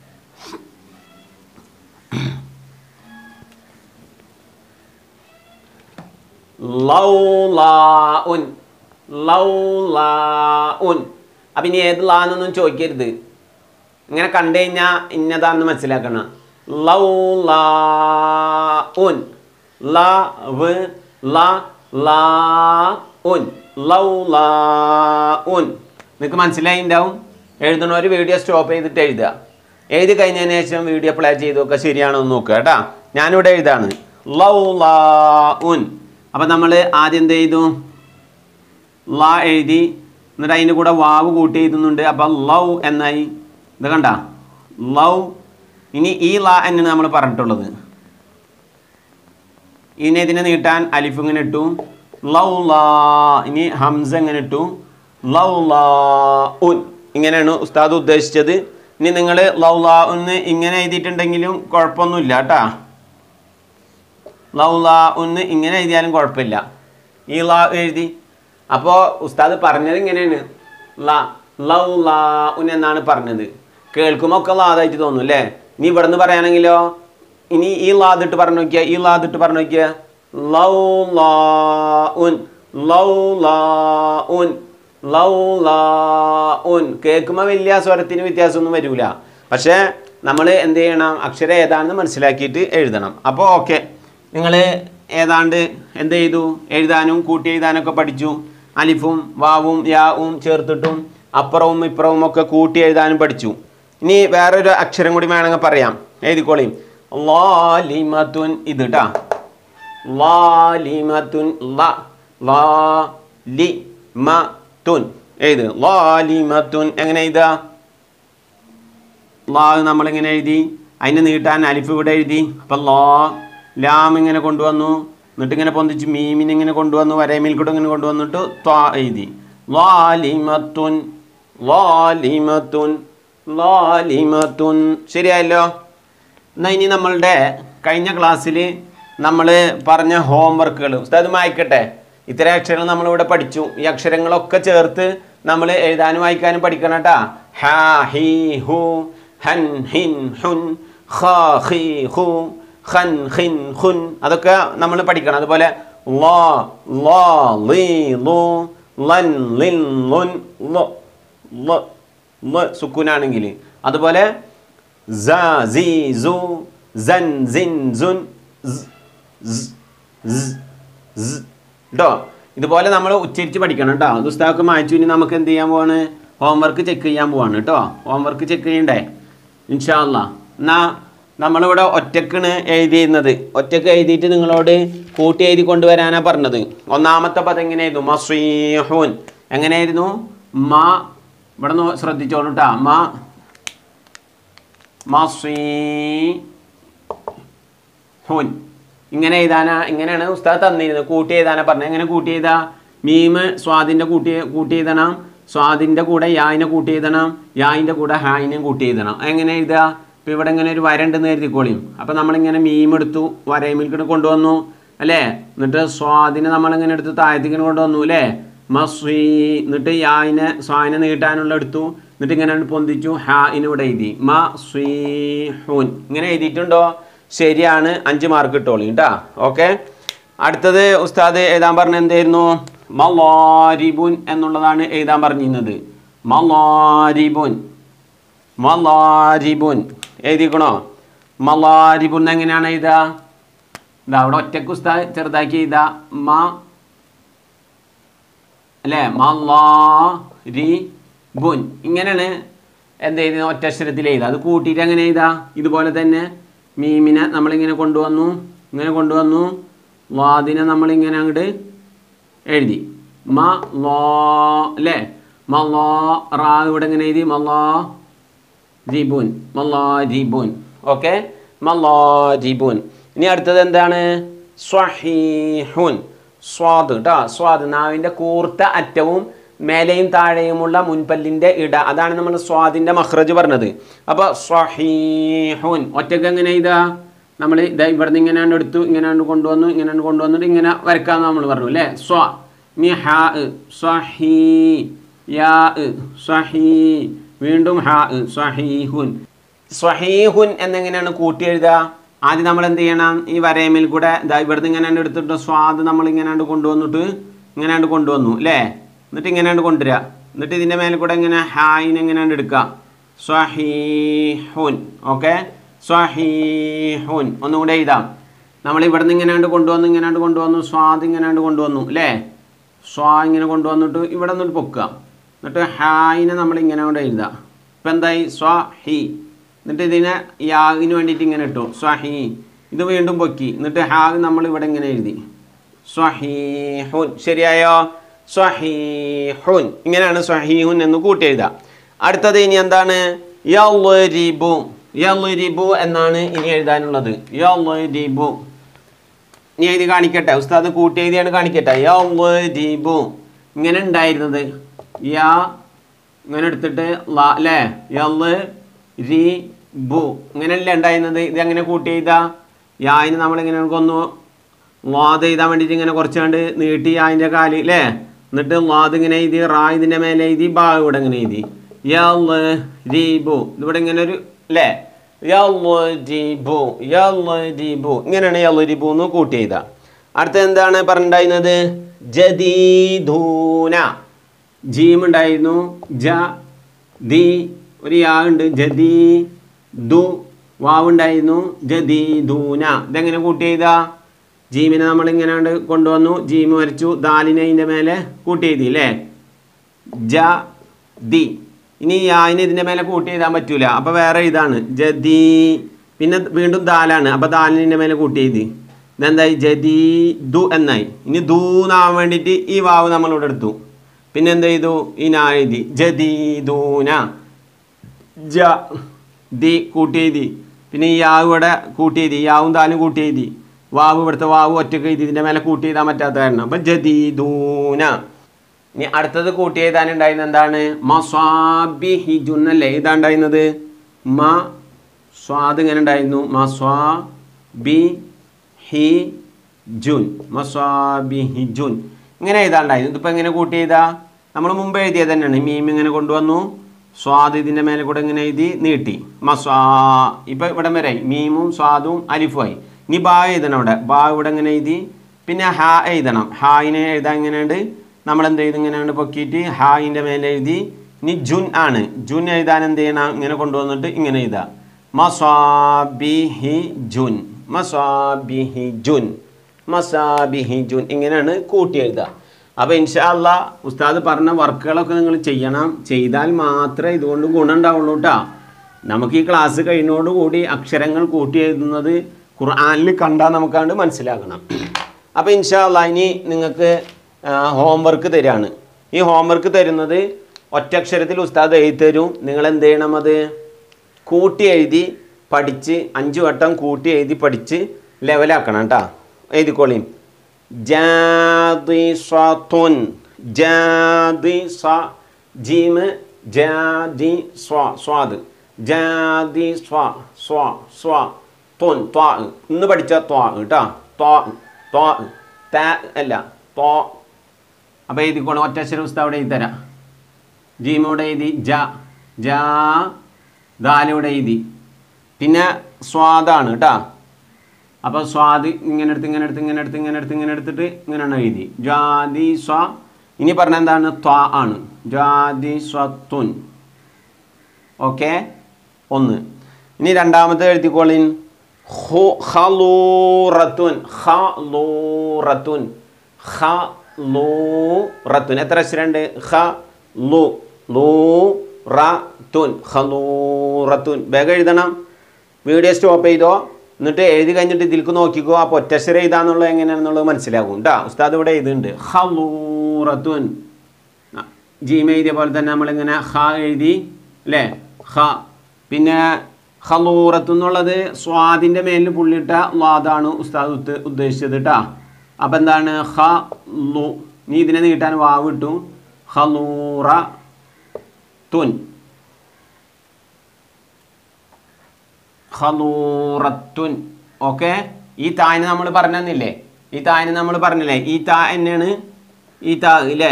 ലൗലാഉൻ ലൗലാഉൻ അപ്പം ഇനി ഏത് ലാന്നൊന്നും ചോദിക്കരുത് ഇങ്ങനെ കണ്ടു കഴിഞ്ഞാൽ ഇന്നതാന്ന് മനസ്സിലാക്കണം ലൗലാഉൻ ലവ് ല ലാ ഉൻ ലൗലാഉൻ നിങ്ങൾക്ക് മനസ്സിലായിണ്ടാവും എഴുതണ ഒരു വീഡിയോ സ്റ്റോപ്പ് ചെയ്തിട്ട് എഴുതുക എഴുതി കഴിഞ്ഞതിന് ശേഷം വീഡിയോ പ്ലേ ചെയ്ത് നോക്കുക ശരിയാണോ എന്ന് നോക്കുക കേട്ടാ ഞാനിവിടെ എഴുതാണ് ലൗലാഉൻ അപ്പം നമ്മൾ ആദ്യം എന്ത് ചെയ്തു ല എഴുതി എന്നിട്ട് അതിൻ്റെ കൂടെ വാവ് കൂട്ടി എഴുതുന്നുണ്ട് അപ്പം ലവ് എന്നായി ഇത് കണ്ട ലവ് ഇനി ഈ ല എന്നാണ് നമ്മൾ പറഞ്ഞിട്ടുള്ളത് ഇനി ഇതിനെ നീട്ടാൻ അലിഫ് ഇങ്ങനെ ഇട്ടു ലൗ ലാ ഇനി ഹംസ ഇങ്ങനെ ഇട്ടു ലൗ ലാ ഉൻ ഇങ്ങനെയാണ് ഉസ്താദ് ഉദ്ദേശിച്ചത് ഇനി നിങ്ങൾ ലൗ ലാ ഒന്ന് ഇങ്ങനെ എഴുതിയിട്ടുണ്ടെങ്കിലും കുഴപ്പമൊന്നുമില്ല കേട്ടാ ലൗ ലാ ഒന്ന് ഇങ്ങനെ എഴുതിയാലും കുഴപ്പമില്ല ഈ ലാ എഴുതി അപ്പോൾ ഉസ്താദ് പറഞ്ഞത് ഇങ്ങനെയാണ് ലാ ലൗ ലാ ഉൻ എന്നാണ് പറഞ്ഞത് കേൾക്കുമ്പോൾ ഒക്കെ ലാതായിട്ട് തോന്നും അല്ലേ ഇനി ഇവിടെ നിന്ന് പറയുകയാണെങ്കിലോ ഇനി ഈ ലാദിട്ട് പറഞ്ഞു നോക്കിയ ഈ ലാദിട്ട് പറഞ്ഞു നോക്കിയ ലൗ ലാ ഉൻ ലൗ ലാ ഉൻ ലൗ ലാ ഉൻ കേൾക്കുമ്പോൾ വലിയ സ്വരത്തിന് വ്യത്യാസമൊന്നും വരില്ല പക്ഷേ നമ്മൾ എന്ത് ചെയ്യണം അക്ഷരം ഏതാണെന്ന് മനസ്സിലാക്കിയിട്ട് എഴുതണം അപ്പോൾ ഓക്കെ നിങ്ങൾ ഏതാണ്ട് എന്ത് ചെയ്തു എഴുതാനും കൂട്ടി എഴുതാനൊക്കെ പഠിച്ചു അലിഫും വാവും യാവും ചേർത്തിട്ടും അപ്പുറവും ഇപ്പുറവും ഒക്കെ കൂട്ടി എഴുതാനും പഠിച്ചു ഇനി വേറൊരു അക്ഷരം കൂടി വേണമെങ്കിൽ പറയാം എഴുതിക്കോളിയും ലാലിമത്തുൻ ഇത് കേട്ടാ ലാലിമത്തുൻ ല ലാ ലി മ തുൻ എഴുത് ലാലിമത്തുൻ എങ്ങനെ എഴുതുക ലാ നമ്മളിങ്ങനെ എഴുതി അതിനെ നീട്ടാൻ അലിഫ് ഇവിടെ എഴുതി അപ്പം ലാ ലാം ഇങ്ങനെ കൊണ്ടുവന്നു എന്നിട്ട് ഇങ്ങനെ പൊന്തിച്ച് മീമിനെ ഇങ്ങനെ കൊണ്ടുവന്നു വരമീൽ കൂടെ ഇങ്ങനെ കൊണ്ടുവന്നിട്ട് ത്വാ എഴുതി ലാലിമത്തുൻ ലാലിമത്തുൻ ലാലിമത്തുൻ ശരിയായല്ലോ എന്നാൽ ഇനി നമ്മളുടെ കഴിഞ്ഞ ക്ലാസ്സിൽ നമ്മൾ പറഞ്ഞ ഹോംവർക്കുകൾ ഉസ്താദ് വായിക്കട്ടെ ഇത്തരം അക്ഷരങ്ങൾ നമ്മളിവിടെ പഠിച്ചു ഈ അക്ഷരങ്ങളൊക്കെ ചേർത്ത് നമ്മൾ എഴുതാനും വായിക്കാനും പഠിക്കണം കേട്ടാ ഹാ ഹി ഹു ഹൻ ഹിൻ ഹുൻ ഖ ഖി ഹു ഖൻ ഖിൻ ഖുൻ അതൊക്കെ നമ്മൾ പഠിക്കണം അതുപോലെ ലാ ലാ ലി ലു ലൻ ലിൻ ലുൻ ലു ലു ലു സുക്കൂനാണെങ്കിൽ അതുപോലെ സ സി സു സൻ സിൻ സുൻ കേട്ടോ ഇതുപോലെ നമ്മൾ ഉച്ചരിച്ച് പഠിക്കണം കേട്ടോ പുസ്തകമൊക്കെ മായച്ചു ഇനി നമുക്ക് എന്ത് ചെയ്യാൻ പോവാണ് ഹോംവർക്ക് ചെക്ക് ചെയ്യാൻ പോവാണ് കേട്ടോ ഹോംവർക്ക് ചെക്ക് ചെയ്യണ്ടേ ഇൻഷാല്ല എന്നാ നമ്മളിവിടെ ഒറ്റക്കാണ് എഴുതിയിരുന്നത് ഒറ്റക്ക് എഴുതിയിട്ട് നിങ്ങളോട് കൂട്ടി എഴുതി കൊണ്ടുവരാനാ പറഞ്ഞത് ഒന്നാമത്തെ പദം എങ്ങനെയായിരുന്നു മസ്വീഹൂൻ എങ്ങനെയായിരുന്നു മ ഇവിടെ നോ ശ്രദ്ധിച്ചോളൂ കേട്ടാ മ മസ്വീ ഹുൻ ഇങ്ങനെ എഴുതാനാ ഇങ്ങനെയാണ് ഉസ്താദ് തന്നിരുന്നത് കൂട്ടി എഴുതാനാ പറഞ്ഞത് എങ്ങനെ കൂട്ടി എഴുതാ മീമ് സ്വാദിൻ്റെ കൂട്ടി കൂട്ടി എഴുതണം സ്വാദിൻ്റെ കൂടെ യായിനെ കൂട്ടി എഴുതണം യായിൻ്റെ കൂടെ ഹായിനെയും കൂട്ടി എഴുതണം എങ്ങനെ എഴുതുക ഇപ്പം ഇവിടെ ഇങ്ങനെ ഒരു വര ഉണ്ടെന്ന് കരുതിക്കോളിയും അപ്പം നമ്മളിങ്ങനെ മീം എടുത്തു വരയിമിൽക്കിട്ട് കൊണ്ടുവന്നു അല്ലേ എന്നിട്ട് സ്വാദിനെ നമ്മളിങ്ങനെ എടുത്ത് താഴത്തേക്കിന് കൊണ്ടുവന്നു അല്ലേ മസ്വീ എന്നിട്ട് യായിനെ സ്വാദിനെ നീട്ടാനുള്ള എടുത്തു എന്നിട്ട് ഇങ്ങനെ പൊന്തിച്ചു ഹായിന് ഇവിടെ എഴുതി മ സ്വീ ഹൂൻ ഇങ്ങനെ എഴുതിയിട്ടുണ്ടോ ശരിയാണ് അഞ്ച് മാർക്ക് കിട്ടോളൂ കേട്ടാ ഓക്കെ അടുത്തത് ഉസ്താദ് എഴുതാൻ പറഞ്ഞ എന്തായിരുന്നു മലാരിബുൻ എന്നുള്ളതാണ് എഴുതാൻ പറഞ്ഞിരുന്നത് മലാരിബുൻ മലാരിബുൻ എഴുതിക്കണോ മലാരിബുൻ എങ്ങനെയാണ് എഴുതുക ഇതാ അവിടെ ഒറ്റക്ക് ഉസ്താദ് ചെറുതാക്കി എഴുതാ മ അല്ലേ മലാരി ബുൻ ഇങ്ങനെയാണ് എന്ത് ചെയ്ത് ഒറ്റ അക്ഷരത്തിൽ എഴുതുക അത് കൂട്ടിയിട്ട് എങ്ങനെ എഴുതാ ഇതുപോലെ തന്നെ മീമിനെ നമ്മളിങ്ങനെ കൊണ്ടുവന്നു ഇങ്ങനെ കൊണ്ടുവന്നു വാദിനെ നമ്മളിങ്ങനെ അങ്ങോട്ട് എഴുതി മ ലോ അല്ലേ മല്ലോ റാ ഇവിടെ ഇങ്ങനെ എഴുതി മല്ലോ ജിബുൻ മല്ലോ ജിബുൻ ഓക്കെ മല്ലോ ജിബുൻ ഇനി അടുത്തത് എന്താണ് സ്വഹീഹുൻ സ്വാദ് കേട്ടോ സ്വാദ് നാവിൻ്റെ കൂർത്ത അറ്റവും മേലെയും താഴെയുമുള്ള മുൻപല്ലിൻ്റെ ഇട അതാണ് നമ്മൾ സ്വാദിൻ്റെ മഹ്റജ് പറഞ്ഞത് അപ്പോൾ സ്വഹീഹുൻ ഒറ്റക്ക് എങ്ങനെ ഇതാ നമ്മൾ ഇതാ ഇവിടുന്ന് ഇങ്ങനെയാണ് എടുത്തു ഇങ്ങനെയാണ് കൊണ്ടുവന്നു ഇങ്ങനെയാണ് കൊണ്ടുവന്നിട്ട് ഇങ്ങനെ വരക്കാന്ന് നമ്മൾ പറഞ്ഞു അല്ലേ സ്വ മി ഹാ സ്വഹീ യാ സ്വഹീ വീണ്ടും ഹാ സ്വഹീഹുൻ സ്വഹീഹുൻ എന്നെങ്ങനെയാണ് കൂട്ടി എഴുതുക ആദ്യം നമ്മൾ എന്ത് ചെയ്യണം ഈ വരയമിൽ കൂടെ ഇതാ ഇവിടുന്ന് ഇങ്ങനെയാണ് എടുത്തിട്ട് സ്വാദ് നമ്മൾ ഇങ്ങനെയാണ് കൊണ്ടുവന്നിട്ട് ഇങ്ങനെയാണ് കൊണ്ടുവന്നു അല്ലേ എന്നിട്ട് ഇങ്ങനെയാണ് കൊണ്ടുവരിക എന്നിട്ട് ഇതിൻ്റെ മേലെ കൂടെ ഇങ്ങനെ ഹായിന് എങ്ങനെയാണ് എടുക്കുക സ്വഹീഹുൻ ഓക്കെ സ്വഹീഹുൻ ഒന്നും കൂടെ എഴുതാം നമ്മൾ ഇവിടുന്ന് ഇങ്ങനെയാണ്ട് കൊണ്ടുവന്നു ഇങ്ങനെയാണ്ട് കൊണ്ടുവന്നു സ്വാദ് ഇങ്ങനെയാണ്ട് കൊണ്ടുവന്നു അല്ലേ സ്വാ ഇങ്ങനെ കൊണ്ടുവന്നിട്ട് ഇവിടെ നിന്നിട്ട് പൊക്കുക എന്നിട്ട് ഹായിനെ നമ്മൾ ഇങ്ങനെ കൊണ്ട് എഴുതുക ഇപ്പം എന്തായി സ്വ ഹി എന്നിട്ട് ഇതിനെ യാഗിന് വേണ്ടിയിട്ട് ഇങ്ങനെ ഇട്ടു സ്വഹി ഇത് വീണ്ടും പൊക്കി എന്നിട്ട് ഹാഗ് നമ്മൾ ഇവിടെ ഇങ്ങനെ എഴുതി സ്വഹീഹുൻ ശരിയായോ സ്വഹീഹുൻ ഇങ്ങനെയാണ് സ്വഹീഹുൻ എന്ന് കൂട്ടി എഴുതുക അടുത്തത് ഇനി എന്താണ് യൽറിബു യൽറിബു എന്നാണ് ഇനി എഴുതാനുള്ളത് യൽറിബു ഇനി എഴുതി കാണിക്കട്ടെ ഉസ്താദ് കൂട്ടി എഴുതിയാണ് കാണിക്കട്ടെ യൽറിബു ഇങ്ങനെ ഉണ്ടായിരുന്നത് യാ ഇങ്ങനെ എടുത്തിട്ട് ല അല്ലേ യല് രി ബു ഇങ്ങനെയല്ലേ ഉണ്ടായിരുന്നത് ഇത് എങ്ങനെ കൂട്ടി എഴുതാ യായിന് നമ്മളിങ്ങനെ കൊന്നു വാദ് എഴുതാൻ വേണ്ടിയിട്ട് ഇങ്ങനെ കുറച്ച് കണ്ട് നീട്ടി അതിൻ്റെ കാല് അല്ലേ എന്നിട്ട് വാദ് ഇങ്ങനെ എഴുതി റാ ഇതിൻ്റെ മേലെ എഴുതി ബാ ഇവിടെ ഇങ്ങനെ എഴുതി യല് രീബു ഇതിവിടെ ഇങ്ങനെ ഒരു അല്ലേ യല് രീബു യല് രീബു ഇങ്ങനെയാണ് യല് രീബു എന്ന് കൂട്ടി എഴുതുക അടുത്ത എന്താണ് പറഞ്ഞിട്ടുണ്ടായിരുന്നത് ജദീദൂന ജീം ഉണ്ടായിരുന്നു ജ ദി ഒരു യാ ഉണ്ട് ജദീ ദു വാവുണ്ടായിരുന്നു ജദീദൂന ഇതെങ്ങനെ കൂട്ടി ചെയ്താ ജീമിനെ നമ്മൾ ഇങ്ങനെ കൊണ്ടുവന്നു ജീമ് വരച്ചു ദാലിനെ അതിൻ്റെ മേലെ കൂട്ടി എഴുതി അല്ലേ ജ ദി ഇനി യായിന് ഇതിൻ്റെ മേലെ കൂട്ടി എഴുതാൻ പറ്റൂല അപ്പോൾ വേറെ ഇതാണ് ജദീ പിന്നെ വീണ്ടും ദാലാണ് അപ്പോൾ ദാലിൻ്റെ മേലെ കൂട്ടി എഴുതി ഇതെന്തായി ജദീ ദു എന്നായി ഇനി ദൂന്നാവാൻ വേണ്ടിയിട്ട് ഈ വാവ് നമ്മളിവിടെ എടുത്തു പിന്നെ എന്ത് ചെയ്തു ഈ നാ എഴുതി ജദീദൂന ജ ദി കൂട്ടി എഴുതി പിന്നെ ഈ യാവ് ഇവിടെ കൂട്ടി എഴുതി യാവും താലും കൂട്ടി എഴുതി വാവ് ഇവിടുത്തെ വാവ് ഒറ്റക്ക് എഴുതി ഇതിൻ്റെ മേലെ കൂട്ടി എഴുതാൻ പറ്റാത്ത കാരണം അപ്പം ജദീദൂന ഇനി അടുത്തത് കൂട്ടി എഴുതാനുണ്ടായിരുന്നത് എന്താണ് മസ്വാബി ഹിജുൻ അല്ലേ ഇതാ ഉണ്ടായിരുന്നത് മ സ്വാദ് ഇങ്ങനെ ഉണ്ടായിരുന്നു മസ്വാ ബി ഹി ജുൻ മസ്വാബി ഹി ജുൻ ഇങ്ങനെ എഴുതാണ്ടായിരുന്നു ഇതിപ്പോൾ എങ്ങനെ കൂട്ടി എഴുതാ നമ്മൾ മുമ്പ് എഴുതിയത് തന്നെയാണ് മീം ഇങ്ങനെ കൊണ്ടുവന്നു സ്വാദ് ഇതിൻ്റെ മേലെ കൂടെ ഇങ്ങനെ എഴുതി നീട്ടി മസ്വാ ഇപ്പം ഇവിടെ വരെ മീമും സ്വാദും അലിഫുമായി ഇനി ബാ എഴുതണം ഇവിടെ ബാ ഇവിടെ ഇങ്ങനെ എഴുതി പിന്നെ ഹാ എഴുതണം ഹായിനെ എഴുതാൻ ഇങ്ങനെയുണ്ട് നമ്മൾ എന്ത് ചെയ്ത് ഇങ്ങനെയാണ് പൊക്കിയിട്ട് ഹായിൻ്റെ മേലെ എഴുതി ഇനി ജുൻ ആണ് ജുൻ എഴുതാൻ എന്ത് ചെയ്യണം ഇങ്ങനെ കൊണ്ടുവന്നിട്ട് ഇങ്ങനെ എഴുതാം മസ്വാബിഹി ജുൻ മസ്വാബിഹി ജുൻ മസാബിഹി ജുൻ ഇങ്ങനെയാണ് കൂട്ടി എഴുതുക അപ്പോൾ ഇൻഷാ അല്ലാ ഉസ്താദ് പറഞ്ഞ വർക്കുകളൊക്കെ നിങ്ങൾ ചെയ്യണം ചെയ്താൽ മാത്രമേ ഇതുകൊണ്ട് ഗുണം ഉണ്ടാവുള്ളൂ കേട്ടോ നമുക്ക് ഈ ക്ലാസ് കഴിയുന്നതോടുകൂടി അക്ഷരങ്ങൾ കൂട്ടി എഴുതുന്നത് ഖുർആനിൽ കണ്ടാൽ നമുക്കാണ്ട് മനസ്സിലാക്കണം അപ്പോൾ ഇൻഷാല്ല ഇനി നിങ്ങൾക്ക് ഹോംവർക്ക് തരാണ് ഈ ഹോംവർക്ക് തരുന്നത് ഒറ്റക്ഷരത്തിൽ ഉസ്താദ് എഴുതി തരും നിങ്ങൾ എന്ത് ചെയ്യണം അത് കൂട്ടി എഴുതി പഠിച്ച് അഞ്ച് വട്ടം കൂട്ടി എഴുതി പഠിച്ച് ലെവലാക്കണം കേട്ടോ എഴുതിക്കോളിയും ജാദിസ്വത്തുൻ ജാദിസ ജീമ് ജാദി സ്വ സ്വാദ് ജാദി സ്വ സ്വ സ്വ തൊൻ ത്വാ ഇന്ന് പഠിച്ച ത്വാ കേട്ടോ ത്വാ ത്വാ ത അല്ല ത്വാ അപ്പോൾ എഴുതിക്കോണം ഒറ്റ അക്ഷരം ഉസ്താദ് അവിടെ എഴുതി തരാം ജീമോടെ എഴുതി ജ ജാ ദാലിവിടെ എഴുതി പിന്നെ സ്വാദാണ് കേട്ടോ അപ്പോൾ സ്വാദ് ഇങ്ങനെ എടുത്ത് ഇങ്ങനെ എടുത്ത് ഇങ്ങനെ എടുത്ത് ഇങ്ങനെ എടുത്ത് ഇങ്ങനെ എടുത്തിട്ട് ഇങ്ങനെയാണ് എഴുതി ജാതി സ്വ ഇനി പറഞ്ഞ എന്താണ് ത്വാ ആണ് ജാതി സ്വത്തുൻ ഓക്കെ ഒന്ന് ഇനി രണ്ടാമത്തെ എഴുതിക്കോളിൻ ഹു- ഖലൂറത്തുൻ ഖലൂറത്തുൻ ഖലൂറത്തുൻ എത്ര അക്ഷരമുണ്ട് ഖ ലു ലൂ റ തുൻ ഖലൂറത്തുൻ വേഗം എഴുതണം വീഡിയോ സ്റ്റോപ്പ് ചെയ്തോ എന്നിട്ട് എഴുതി കഴിഞ്ഞിട്ട് ഇതിലേക്ക് നോക്കിക്കോ ആ പൊറ്റശ്ശര എഴുതാന്നുള്ളത് എങ്ങനെയാണെന്നുള്ളത് മനസ്സിലാകും കേട്ടോ ഉസ്താദ് ഇവിടെ എഴുതുന്നുണ്ട് ഹലൂറത്തുൻ ജീമ എഴുതിയ പോലെ തന്നെ നമ്മളിങ്ങനെ ഹ എഴുതി അല്ലേ ഹ പിന്നെ ഹലൂറത്ത് എന്നുള്ളത് സ്വാദിൻ്റെ മേലിൽ പുള്ളിയിട്ട ലാദാണ് ഉസ്താദ് ഉദ്ദ- ഉദ്ദേശിച്ചത് കേട്ടോ അപ്പം എന്താണ് ഹ ലു നീ ഇതിനെ നീട്ടാൻ വാവ് ഇട്ടു ഹലൂറ തുൻ ഖലൂറത്തുൻ ഓക്കെ ഈ താന് നമ്മൾ പറഞ്ഞെന്നില്ലേ ഈ താന് നമ്മൾ പറഞ്ഞില്ലേ ഈ താ തന്നെയാണ് ഈ താ ഇല്ലേ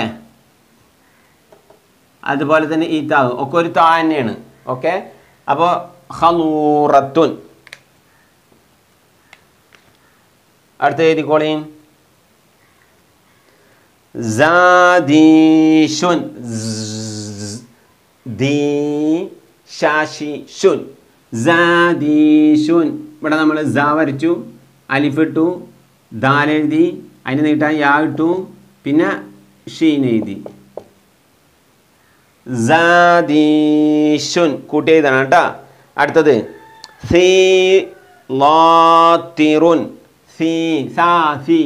അതുപോലെ തന്നെ ഈ താ ഒക്കെ ഒരു താ തന്നെയാണ് ഓക്കെ അപ്പോൾ ഖലൂറത്തുൻ അടുത്ത എഴുതിക്കോളീൻ സാദീഷുൻ ദീ ഷാഷിഷുൻ സാദീഷുൻ ഇവിടെ നമ്മൾ സ വരച്ചു അലിഫ് ഇട്ടു ദാൽ എഴുതി അതിന് നീട്ടാൻ യാ ഇട്ടു പിന്നെ ഷീൻ എഴുതി സാദീഷുൻ കൂട്ടി എഴുതണം കേട്ടോ അടുത്തത് സീ ലാത്തിറുൻ സി സാ സി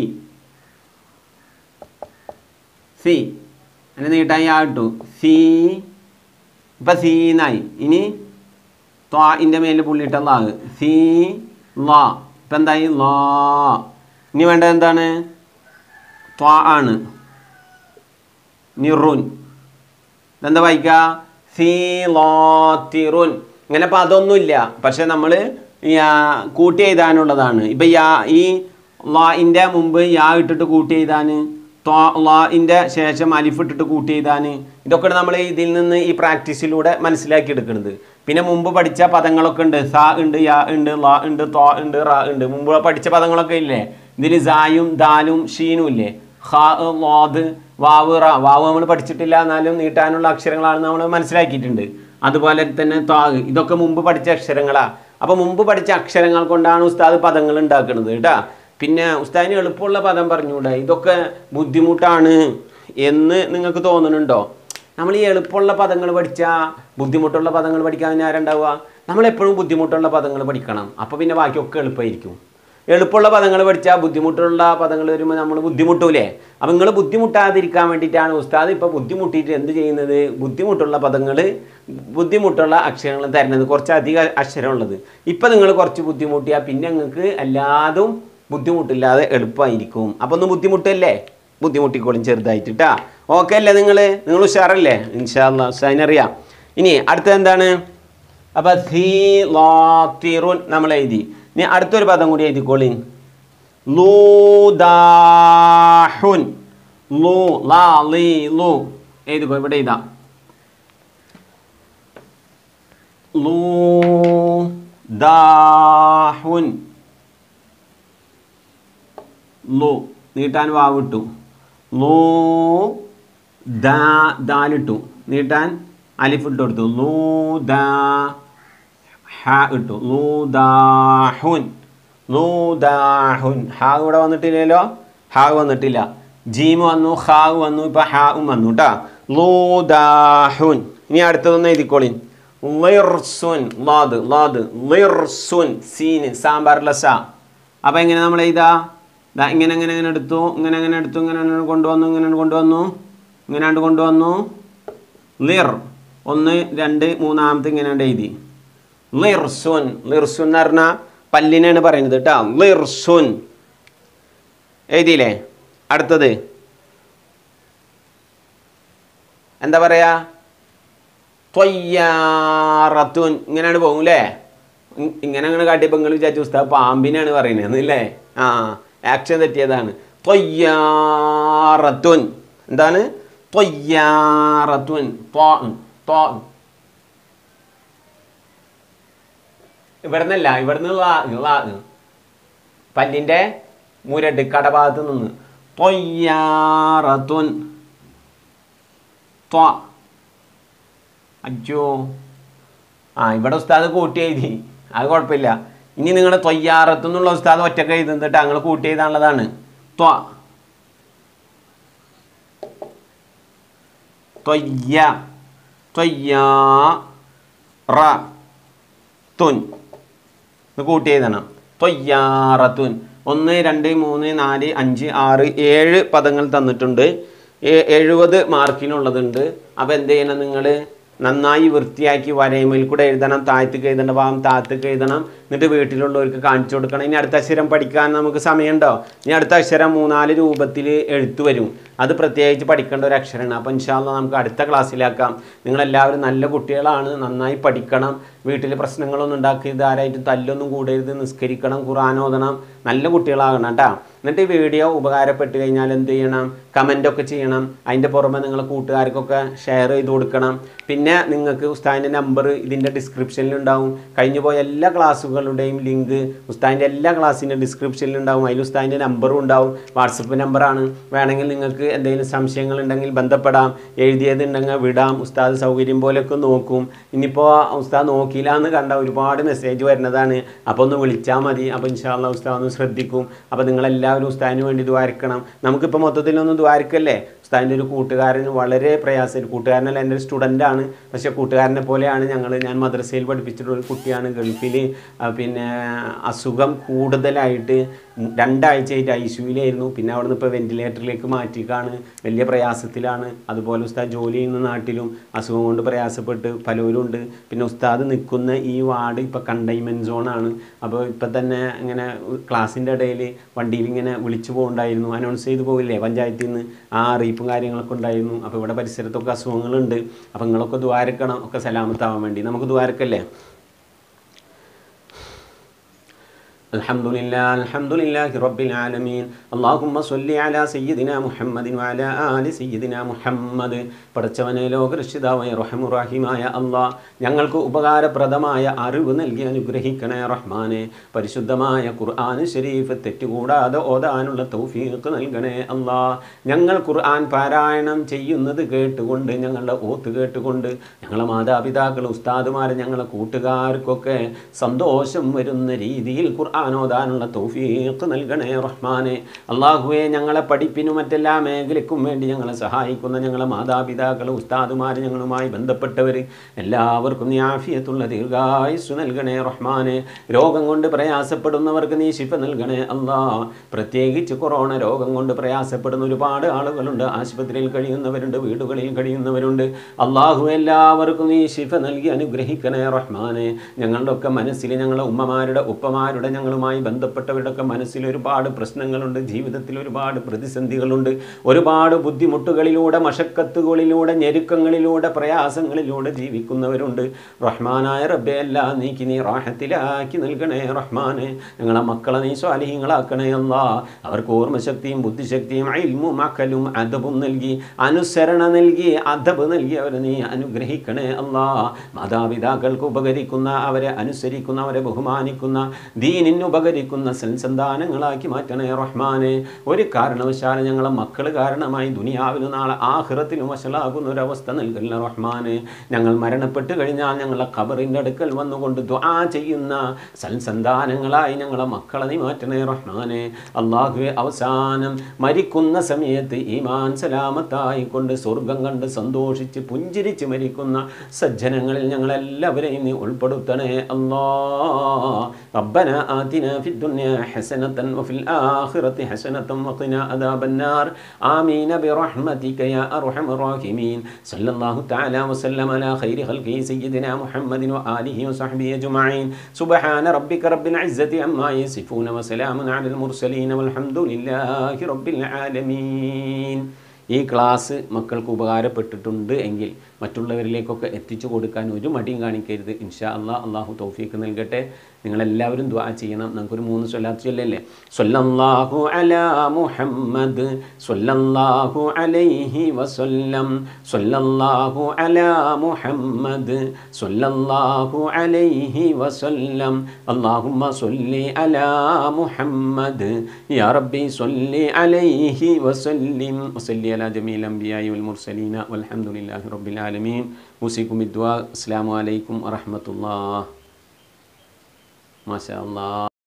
സി അതിന് നീട്ടാൻ യാ ഇട്ടു സി ഇപ്പം സീന്നായി ഇനി ത്വാഇൻ്റെ മേലിൽ പുള്ളിയിട്ട ലാ സീ ലാ ഇപ്പം എന്തായി ലാ ഇനി വേണ്ടത് എന്താണ് ത്വാ ആണ് നിറുൻ ഇതെന്താ വായിക്കുക സീ ലോത്തിറുൻ ഇങ്ങനെ പദമൊന്നുമില്ല പക്ഷെ നമ്മൾ കൂട്ടി എഴുതാനുള്ളതാണ് ഇപ്പം യാ ഈ ലാഇൻ്റെ മുമ്പ് യാ ഇട്ടിട്ട് കൂട്ടി എഴുതാൻ ത്വാ ലാഇൻ്റെ ശേഷം അലിഫ് ഇട്ടിട്ട് കൂട്ടി എഴുതാൻ ഇതൊക്കെ നമ്മൾ ഇതിൽ നിന്ന് ഈ പ്രാക്ടീസിലൂടെ മനസ്സിലാക്കി എടുക്കുന്നത് പിന്നെ മുമ്പ് പഠിച്ച പദങ്ങളൊക്കെ ഉണ്ട് സ ഉണ്ട് യാ ഉണ്ട് ലാ ഉണ്ട് ത്വാ ഉണ്ട് റാ ഉണ്ട് മുമ്പ് പഠിച്ച പദങ്ങളൊക്കെ ഇല്ലേ ഇതിൽ സായും ദാലും ഷീനും ഇല്ലേ ഖ ലോദ് വാവ് റ വാവ് നമ്മൾ പഠിച്ചിട്ടില്ല എന്നാലും നീട്ടാനുള്ള അക്ഷരങ്ങളാണ് നമ്മൾ മനസ്സിലാക്കിയിട്ടുണ്ട് അതുപോലെ തന്നെ താഗ് ഇതൊക്കെ മുമ്പ് പഠിച്ച അക്ഷരങ്ങളാ അപ്പോൾ മുമ്പ് പഠിച്ച അക്ഷരങ്ങൾ കൊണ്ടാണ് ഉസ്താദ് പദങ്ങൾ ഉണ്ടാക്കുന്നത് കേട്ടാ പിന്നെ ഉസ്താദിന് എളുപ്പമുള്ള പദം പറഞ്ഞൂടെ ഇതൊക്കെ ബുദ്ധിമുട്ടാണ് എന്ന് നിങ്ങൾക്ക് തോന്നുന്നുണ്ടോ നമ്മൾ ഈ എളുപ്പമുള്ള പദങ്ങൾ പഠിച്ചാൽ ബുദ്ധിമുട്ടുള്ള പദങ്ങൾ പഠിക്കാൻ ആരുണ്ടാവുക നമ്മൾ എപ്പോഴും ബുദ്ധിമുട്ടുള്ള പദങ്ങൾ പഠിക്കണം അപ്പോൾ പിന്നെ ബാക്കിയൊക്കെ എളുപ്പമായിരിക്കും എളുപ്പമുള്ള പദങ്ങൾ പഠിച്ചാൽ ബുദ്ധിമുട്ടുള്ള പദങ്ങൾ വരുമ്പോൾ നമ്മൾ ബുദ്ധിമുട്ടൂലേ അപ്പം നിങ്ങൾ ബുദ്ധിമുട്ടാതിരിക്കാൻ വേണ്ടിയിട്ടാണ് ഉസ്താദ് ഇപ്പോൾ ബുദ്ധിമുട്ടിയിട്ട് എന്ത് ചെയ്യുന്നത് ബുദ്ധിമുട്ടുള്ള പദങ്ങൾ ബുദ്ധിമുട്ടുള്ള അക്ഷരങ്ങൾ തരുന്നത് കുറച്ച് അധിക അക്ഷരമുള്ളത് ഇപ്പം നിങ്ങൾ കുറച്ച് ബുദ്ധിമുട്ടിയാൽ പിന്നെ നിങ്ങൾക്ക് എല്ലാതും ബുദ്ധിമുട്ടില്ലാതെ എളുപ്പമായിരിക്കും അപ്പോൾ ഒന്ന് ബുദ്ധിമുട്ടല്ലേ ബുദ്ധിമുട്ടിക്കോളും ചെറുതായിട്ട് കേട്ടാ ഓക്കെ അല്ലേ നിങ്ങൾ നിങ്ങൾ ഉഷാറല്ലേ ഇൻഷാല്ല ഉസ്താദിനറിയാം ഇനി അടുത്തത് എന്താണ് അപ്പൊ ധീ ലോത്തിറുൻ നമ്മൾ എഴുതി ഇനി അടുത്തൊരു പദം കൂടി എഴുതിക്കോളിൻ ലൂദാഹുൻ ലൂ ലാ ലീ ലൂ എഴുതിക്കോ ഇവിടെ എഴുതാ ലൂദാഹുൻ ലൂ നീട്ടാൻ വാവിട്ടു ലൂ ദാ ദാലിട്ടു നീട്ടാൻ അലിഫ് ഇട്ട് കൊടുത്തു ലൂ ദാ ഹ ഇട്ടു ലൂദാഹുൻ ലൂദാഹുൻ ഹാ ഇവിടെ വന്നിട്ടില്ലല്ലോ ഹാ വന്നിട്ടില്ല ജീം വന്നു ഹാവ് വന്നു ഇപ്പൊ ഹാവും വന്നു കേട്ടാ ലൂദാഹുൻ ഇനി അടുത്തതൊന്ന് എഴുതിക്കോളിൻ ലിർസുൻ ലാദ് ലാദ് ലിർസുൻ സീന് സാമ്പാറിലെ സ അപ്പം എങ്ങനെ നമ്മൾ ഇതാ ദാ ഇങ്ങനെ ഇങ്ങനെ ഇങ്ങനെ എടുത്തു ഇങ്ങനെ ഇങ്ങനെ എടുത്തു ഇങ്ങനെ ഇങ്ങനെ കൊണ്ടുവന്നു ഇങ്ങനെ കൊണ്ടുവന്നു ഇങ്ങനെ കൊണ്ടുവന്നു ലിർ ഒന്ന് രണ്ട് മൂന്നാമത്തെ ഇങ്ങനെ എഴുതി ലിർസുൻ ലിർസുൻ എന്ന് പറഞ്ഞാൽ പല്ലിനാണ് പറയുന്നത് കേട്ടോ ലിർസുൻ എഴുതിയില്ലേ അടുത്തത് എന്താ പറയാ ത്വയ്യാറത്തുൻ ഇങ്ങനെയാണ് പോകും അല്ലേ ഇ- ഇങ്ങനെ അങ്ങനെ കാട്ടിയപ്പോൾ നിങ്ങൾ വിചാരിച്ചു ഉസ്താദ് പാമ്പിനാണ് പറയുന്നത് അല്ലേ ആ ആക്ഷൻ തെറ്റിയതാണ് ത്വയ്യാറത്തുൻ എന്താണ് ത്വയ്യാറത്തുൻ ത്വാ ത്വാ ഇവിടുന്നല്ല ഇവിടുന്ന് ലാ ലാ പല്ലിൻ്റെ മുരട് കടഭാഗത്ത് നിന്ന് ത്വയ്യാറത്തുൻ ത്വ അയ്യോ ആ ഇവിടെ ഉസ്താദ് കൂട്ടി എഴുതി അത് കുഴപ്പമില്ല ഇനി നിങ്ങൾ തൊയ്യാറത്തു നിന്നുള്ള ഉസ്താദ് ഒറ്റക്ക് എഴുതുന്നിട്ട് ഞങ്ങൾ കൂട്ടി എഴുതാനുള്ളതാണ് ത്വ ത്വയ്യ ത്വയ്യാ റ തുൻ ഇത് കൂട്ടി എഴുതണം ത്വയ്യാറത്തുൻ ഒന്ന് രണ്ട് മൂന്ന് നാല് അഞ്ച് ആറ് ഏഴ് പദങ്ങൾ തന്നിട്ടുണ്ട് ഏ- എഴുപത് മാർക്കിനുള്ളതുണ്ട് അപ്പോൾ എന്ത് ചെയ്യണം നിങ്ങൾ നന്നായി വൃത്തിയാക്കി വരയുമ്പോൾ കൂടെ എഴുതണം താഴത്തേക്ക് എഴുതേണ്ട ഭാഗം താഴത്തേക്ക് എഴുതണം എന്നിട്ട് വീട്ടിലുള്ളവർക്ക് കാണിച്ചു കൊടുക്കണം ഇനി അടുത്ത അക്ഷരം പഠിക്കാൻ നമുക്ക് സമയമുണ്ടോ ഇനി അടുത്ത അക്ഷരം മൂന്നാല് രൂപത്തിൽ എഴുത്ത് വരും അത് പ്രത്യേകിച്ച് പഠിക്കേണ്ട ഒരു അക്ഷരമാണ് അപ്പോൾ ഇൻഷാല്ല നമുക്ക് അടുത്ത ക്ലാസ്സിലാക്കാം നിങ്ങളെല്ലാവരും നല്ല കുട്ടികളാണ് നന്നായി പഠിക്കണം വീട്ടിൽ പ്രശ്നങ്ങളൊന്നും ഉണ്ടാക്കരുത് ആരായിട്ടും തല്ലൊന്നും കൂടരുത് നിസ്കരിക്കണം ഖുർആൻ ഓതണം നല്ല കുട്ടികളാകണം കേട്ടോ എന്നിട്ട് ഈ വീഡിയോ ഉപകാരപ്പെട്ട് കഴിഞ്ഞാൽ എന്ത് ചെയ്യണം കമൻ്റ് ഒക്കെ ചെയ്യണം അതിൻ്റെ പുറമെ നിങ്ങളെ കൂട്ടുകാർക്കൊക്കെ ഷെയർ ചെയ്ത് കൊടുക്കണം പിന്നെ നിങ്ങൾക്ക് ഉസ്താദിൻ്റെ നമ്പർ ഇതിൻ്റെ ഡിസ്ക്രിപ്ഷനിൽ ഉണ്ടാവും കഴിഞ്ഞു പോയ എല്ലാ ക്ലാസ്സുകളുടെയും ലിങ്ക് ഉസ്താദിൻ്റെ എല്ലാ ക്ലാസ്സിൻ്റെ ഡിസ്ക്രിപ്ഷനിൽ ഉണ്ടാവും അതിൽ ഉസ്താദിൻ്റെ നമ്പറും ഉണ്ടാവും വാട്സപ്പ് നമ്പറാണ് വേണമെങ്കിൽ നിങ്ങൾക്ക് എന്തെങ്കിലും സംശയങ്ങൾ ഉണ്ടെങ്കിൽ ബന്ധപ്പെടാം എഴുതിയത് ഉണ്ടെങ്കിൽ വിടാം ഉസ്താദ് സൗകര്യം പോലെയൊക്കെ നോക്കും ഇനിയിപ്പോൾ ഉസ്താദ് നോക്കിയില്ല എന്ന് കണ്ട ഒരുപാട് മെസ്സേജ് വരുന്നതാണ് അപ്പോൾ ഒന്ന് വിളിച്ചാൽ മതി അപ്പോൾ ഇൻഷാല്ല ഉസ്താദ് ഒന്ന് ശ്രദ്ധിക്കും അപ്പോൾ നിങ്ങളെല്ലാവരും ഉസ്താദിന് വേണ്ടി ദ്വാരക്കണം നമുക്കിപ്പോൾ മൊത്തത്തിലൊന്ന് ദ്വാരക്കല്ലേ ഉസ്താദിൻ്റെ ഒരു കൂട്ടുകാരന് വളരെ പ്രയാസം കൂട്ടുകാരനല്ല എൻ്റെ ഒരു സ്റ്റുഡൻ്റാണ് പക്ഷേ കൂട്ടുകാരനെ പോലെയാണ് ഞങ്ങൾ ഞാൻ മദ്രസയിൽ പഠിപ്പിച്ചിട്ടുള്ള ഒരു കുട്ടിയാണ് ഗൾഫിൽ പിന്നെ അസുഖം കൂടുതലായിട്ട് രണ്ടാഴ്ചയായിട്ട് ഐ സിയുലായിരുന്നു പിന്നെ അവിടുന്ന് ഇപ്പോൾ വെന്റിലേറ്ററിലേക്ക് മാറ്റിക്കാണ് വലിയ പ്രയാസത്തിലാണ് അതുപോലെ ഉസ്താദ് ജോലി ചെയ്യുന്ന നാട്ടിലും അസുഖം കൊണ്ട് പ്രയാസപ്പെട്ട് പലരും ഉണ്ട് പിന്നെ ഉസ്താദ് നിൽക്കുന്ന ഈ വാർഡ് ഇപ്പോൾ കണ്ടെയ്ൻമെൻറ്റ് സോണാണ് അപ്പോൾ ഇപ്പം തന്നെ ഇങ്ങനെ ക്ലാസ്സിൻ്റെ ഇടയിൽ വണ്ടിയിൽ ഇങ്ങനെ വിളിച്ചു പോകുന്നുണ്ടായിരുന്നു അനൗൺസ് ചെയ്ത് പോകില്ലേ പഞ്ചായത്തിൽ നിന്ന് ആ അറിയിപ്പും കാര്യങ്ങളൊക്കെ ഉണ്ടായിരുന്നു അപ്പോൾ ഇവിടെ പരിസരത്തൊക്കെ അസുഖങ്ങളുണ്ട് അപ്പോൾ നിങ്ങളൊക്കെ ദ്വാരക്കണം ഒക്കെ സലാമത്താവാൻ വേണ്ടി നമുക്ക് ദ്വാരക്കല്ലേ الحمد لله الحمد لله رب العالمين اللهم صل على سيدنا محمد وعلى آل سيدنا محمد പടച്ചവനെ ലോകരക്ഷിതാവായ റഹമുറാഹിമായ അള്ളാഹ് ഞങ്ങൾക്ക് ഉപകാരപ്രദമായ അറിവ് നൽകി അനുഗ്രഹിക്കണേ റഹ്മാനെ പരിശുദ്ധമായ ഖുർആൻ ഷരീഫ് തെറ്റുകൂടാതെ ഓതാനുള്ള തൗഫീഖ് നൽകണേ അള്ളാഹ് ഞങ്ങൾ ഖുർആൻ പാരായണം ചെയ്യുന്നത് കേട്ടുകൊണ്ട് ഞങ്ങളുടെ ഓത്ത് കേട്ടുകൊണ്ട് ഞങ്ങളെ മാതാപിതാക്കൾ ഉസ്താദുമാർ ഞങ്ങളെ കൂട്ടുകാർക്കൊക്കെ സന്തോഷം വരുന്ന രീതിയിൽ ഖുർആൻ ഓതാനുള്ള തൗഫീഖ് നൽകണേ റഹ്മാനെ അള്ളാഹുവെ ഞങ്ങളെ പഠിപ്പിനും മറ്റെല്ലാ മേഖലയ്ക്കും വേണ്ടി ഞങ്ങളെ സഹായിക്കുന്ന ഞങ്ങളെ മാതാപിതാക്കൾ ഉസ്താദുമാർ ഞങ്ങളുമായി ബന്ധപ്പെട്ടവർ എല്ലാവർക്കും നീ ആഫിയത്തുള്ള ദീർഘായുസ് നൽകണേ റഹ്മാനെ രോഗം കൊണ്ട് പ്രയാസപ്പെടുന്നവർക്ക് നീ ശിഫ നൽകണേ അല്ലാ പ്രത്യേകിച്ച് കൊറോണ രോഗം കൊണ്ട് പ്രയാസപ്പെടുന്ന ഒരുപാട് ആളുകളുണ്ട് ആശുപത്രിയിൽ കഴിയുന്നവരുണ്ട് വീടുകളിൽ കഴിയുന്നവരുണ്ട് അള്ളാഹു എല്ലാവർക്കും നീ ശിഫ നൽകി അനുഗ്രഹിക്കണേ റഹ്മാനെ ഞങ്ങളുടെ ഒക്കെ മനസ്സിൽ ഞങ്ങളെ ഉമ്മമാരുടെ ഉപ്പമാരുടെ ഞങ്ങളുമായി ബന്ധപ്പെട്ടവരുടെ ഒക്കെ മനസ്സിൽ ഒരുപാട് പ്രശ്നങ്ങളുണ്ട് ജീവിതത്തിൽ ഒരുപാട് പ്രതിസന്ധികളുണ്ട് ഒരുപാട് ബുദ്ധിമുട്ടുകളിലൂടെ മഷക്കത്തുകളിലൂടെ ഞെരുക്കങ്ങളിലൂടെ പ്രയാസങ്ങളിലൂടെ ജീവിക്കുന്നവരുണ്ട് റഹ്മാനായ റബ്ബെ എല്ലാം നീക്കി നീ റാഹത്തിലാക്കി നൽകണേ റഹ്മാനെ ഞങ്ങളെ മക്കളെ നീ സ്വാലിഹീങ്ങളാക്കണേ അല്ല അവർക്ക് ഓർമ്മശക്തിയും ബുദ്ധിശക്തിയും അയിൽമും അക്കലും അദബും നൽകി അനുസരണ നൽകി അദബ് നൽകി അവരെ നീ അനുഗ്രഹിക്കണേ അല്ലാ മാതാപിതാക്കൾക്ക് ഉപകരിക്കുന്ന അവരെ അനുസരിക്കുന്ന അവരെ ബഹുമാനിക്കുന്ന ദീനിൻ്റെ ദീനിന് ഉപകരിക്കുന്ന സൽസന്താനങ്ങളാക്കി മാറ്റണേ റഹ്മാനെ ഒരു കാരണവശാലും ഞങ്ങളെ മക്കൾ കാരണമായി ദുനിയാവിലും നാളെ ആഹ്റത്തിലും വശലാകുന്ന ഒരവസ്ഥ നൽകല്ല റഹ്മാനെ ഞങ്ങൾ മരണപ്പെട്ട് കഴിഞ്ഞാൽ ഞങ്ങളെ ഖബറിൻ്റെ അടുക്കൽ വന്നുകൊണ്ട് ദുആ ചെയ്യുന്ന സൽസന്താനങ്ങളായി ഞങ്ങളെ മക്കളെ നീ മാറ്റണേ റഹ്മാനെ അള്ളാഹുവെ അവസാനം മരിക്കുന്ന സമയത്ത് ഈമാൻ സലാമത്തായി കൊണ്ട് സ്വർഗം കണ്ട് സന്തോഷിച്ച് പുഞ്ചിരിച്ച് മരിക്കുന്ന സജ്ജനങ്ങളിൽ ഞങ്ങളെല്ലാവരെയും നീ ഉൾപ്പെടുത്തണേ അല്ലാ ربنا آتنا في الدنيا حسنة وفي الآخرة حسنة وقنا عذاب النار آمين برحمتك يا أرحم الراحمين صلى الله تعالى وسلم على خير خلقه سيدنا محمد وآله وصحبه أجمعين سبحان ربك رب العزة عما يصفون وسلام على المرسلين والحمد لله رب العالمين ഈ ക്ലാസ് മക്കൾക്ക് ഉപകാരപ്പെട്ടിട്ടുണ്ട് എങ്കിൽ മറ്റുള്ളവരിലേക്കൊക്കെ എത്തിച്ചു കൊടുക്കാൻ ഒരു മടിയും കാണിക്കരുത് ഇൻഷാ അള്ളാഹ് അള്ളാഹു തൗഫീക്ക് നൽകട്ടെ നിങ്ങളെല്ലാവരും ദ്വാ ചെയ്യണം നമുക്കൊരു മൂന്ന് സ്വലാത്ത് ചൊല്ലല്ലേ സ്വല്ലല്ലാഹു അലാ മുഹമ്മദ് സ്വല്ലല്ലാഹു അലൈഹി വസല്ലം സ്വല്ലല്ലാഹു അലാ മുഹമ്മദ് സ്വല്ലല്ലാഹു അലൈഹി വസല്ലം അല്ലാഹുമ്മ സ്വല്ലി അലാ മുഹമ്മദ് യാ റബ്ബി സ്വല്ലി അലൈഹി വസല്ലിം വസല്ലി അലാ ജമീൽ അംബിയായി വൽ മുർസലീന വൽഹംദുലില്ലാഹി റബ്ബിൽ ആലമീൻ മുസിക്കും ഇദ്വാ അസ്സലാമു അലൈക്കും വറഹ്മത്തുള്ളാഹ് മാഷാ അല്ലാ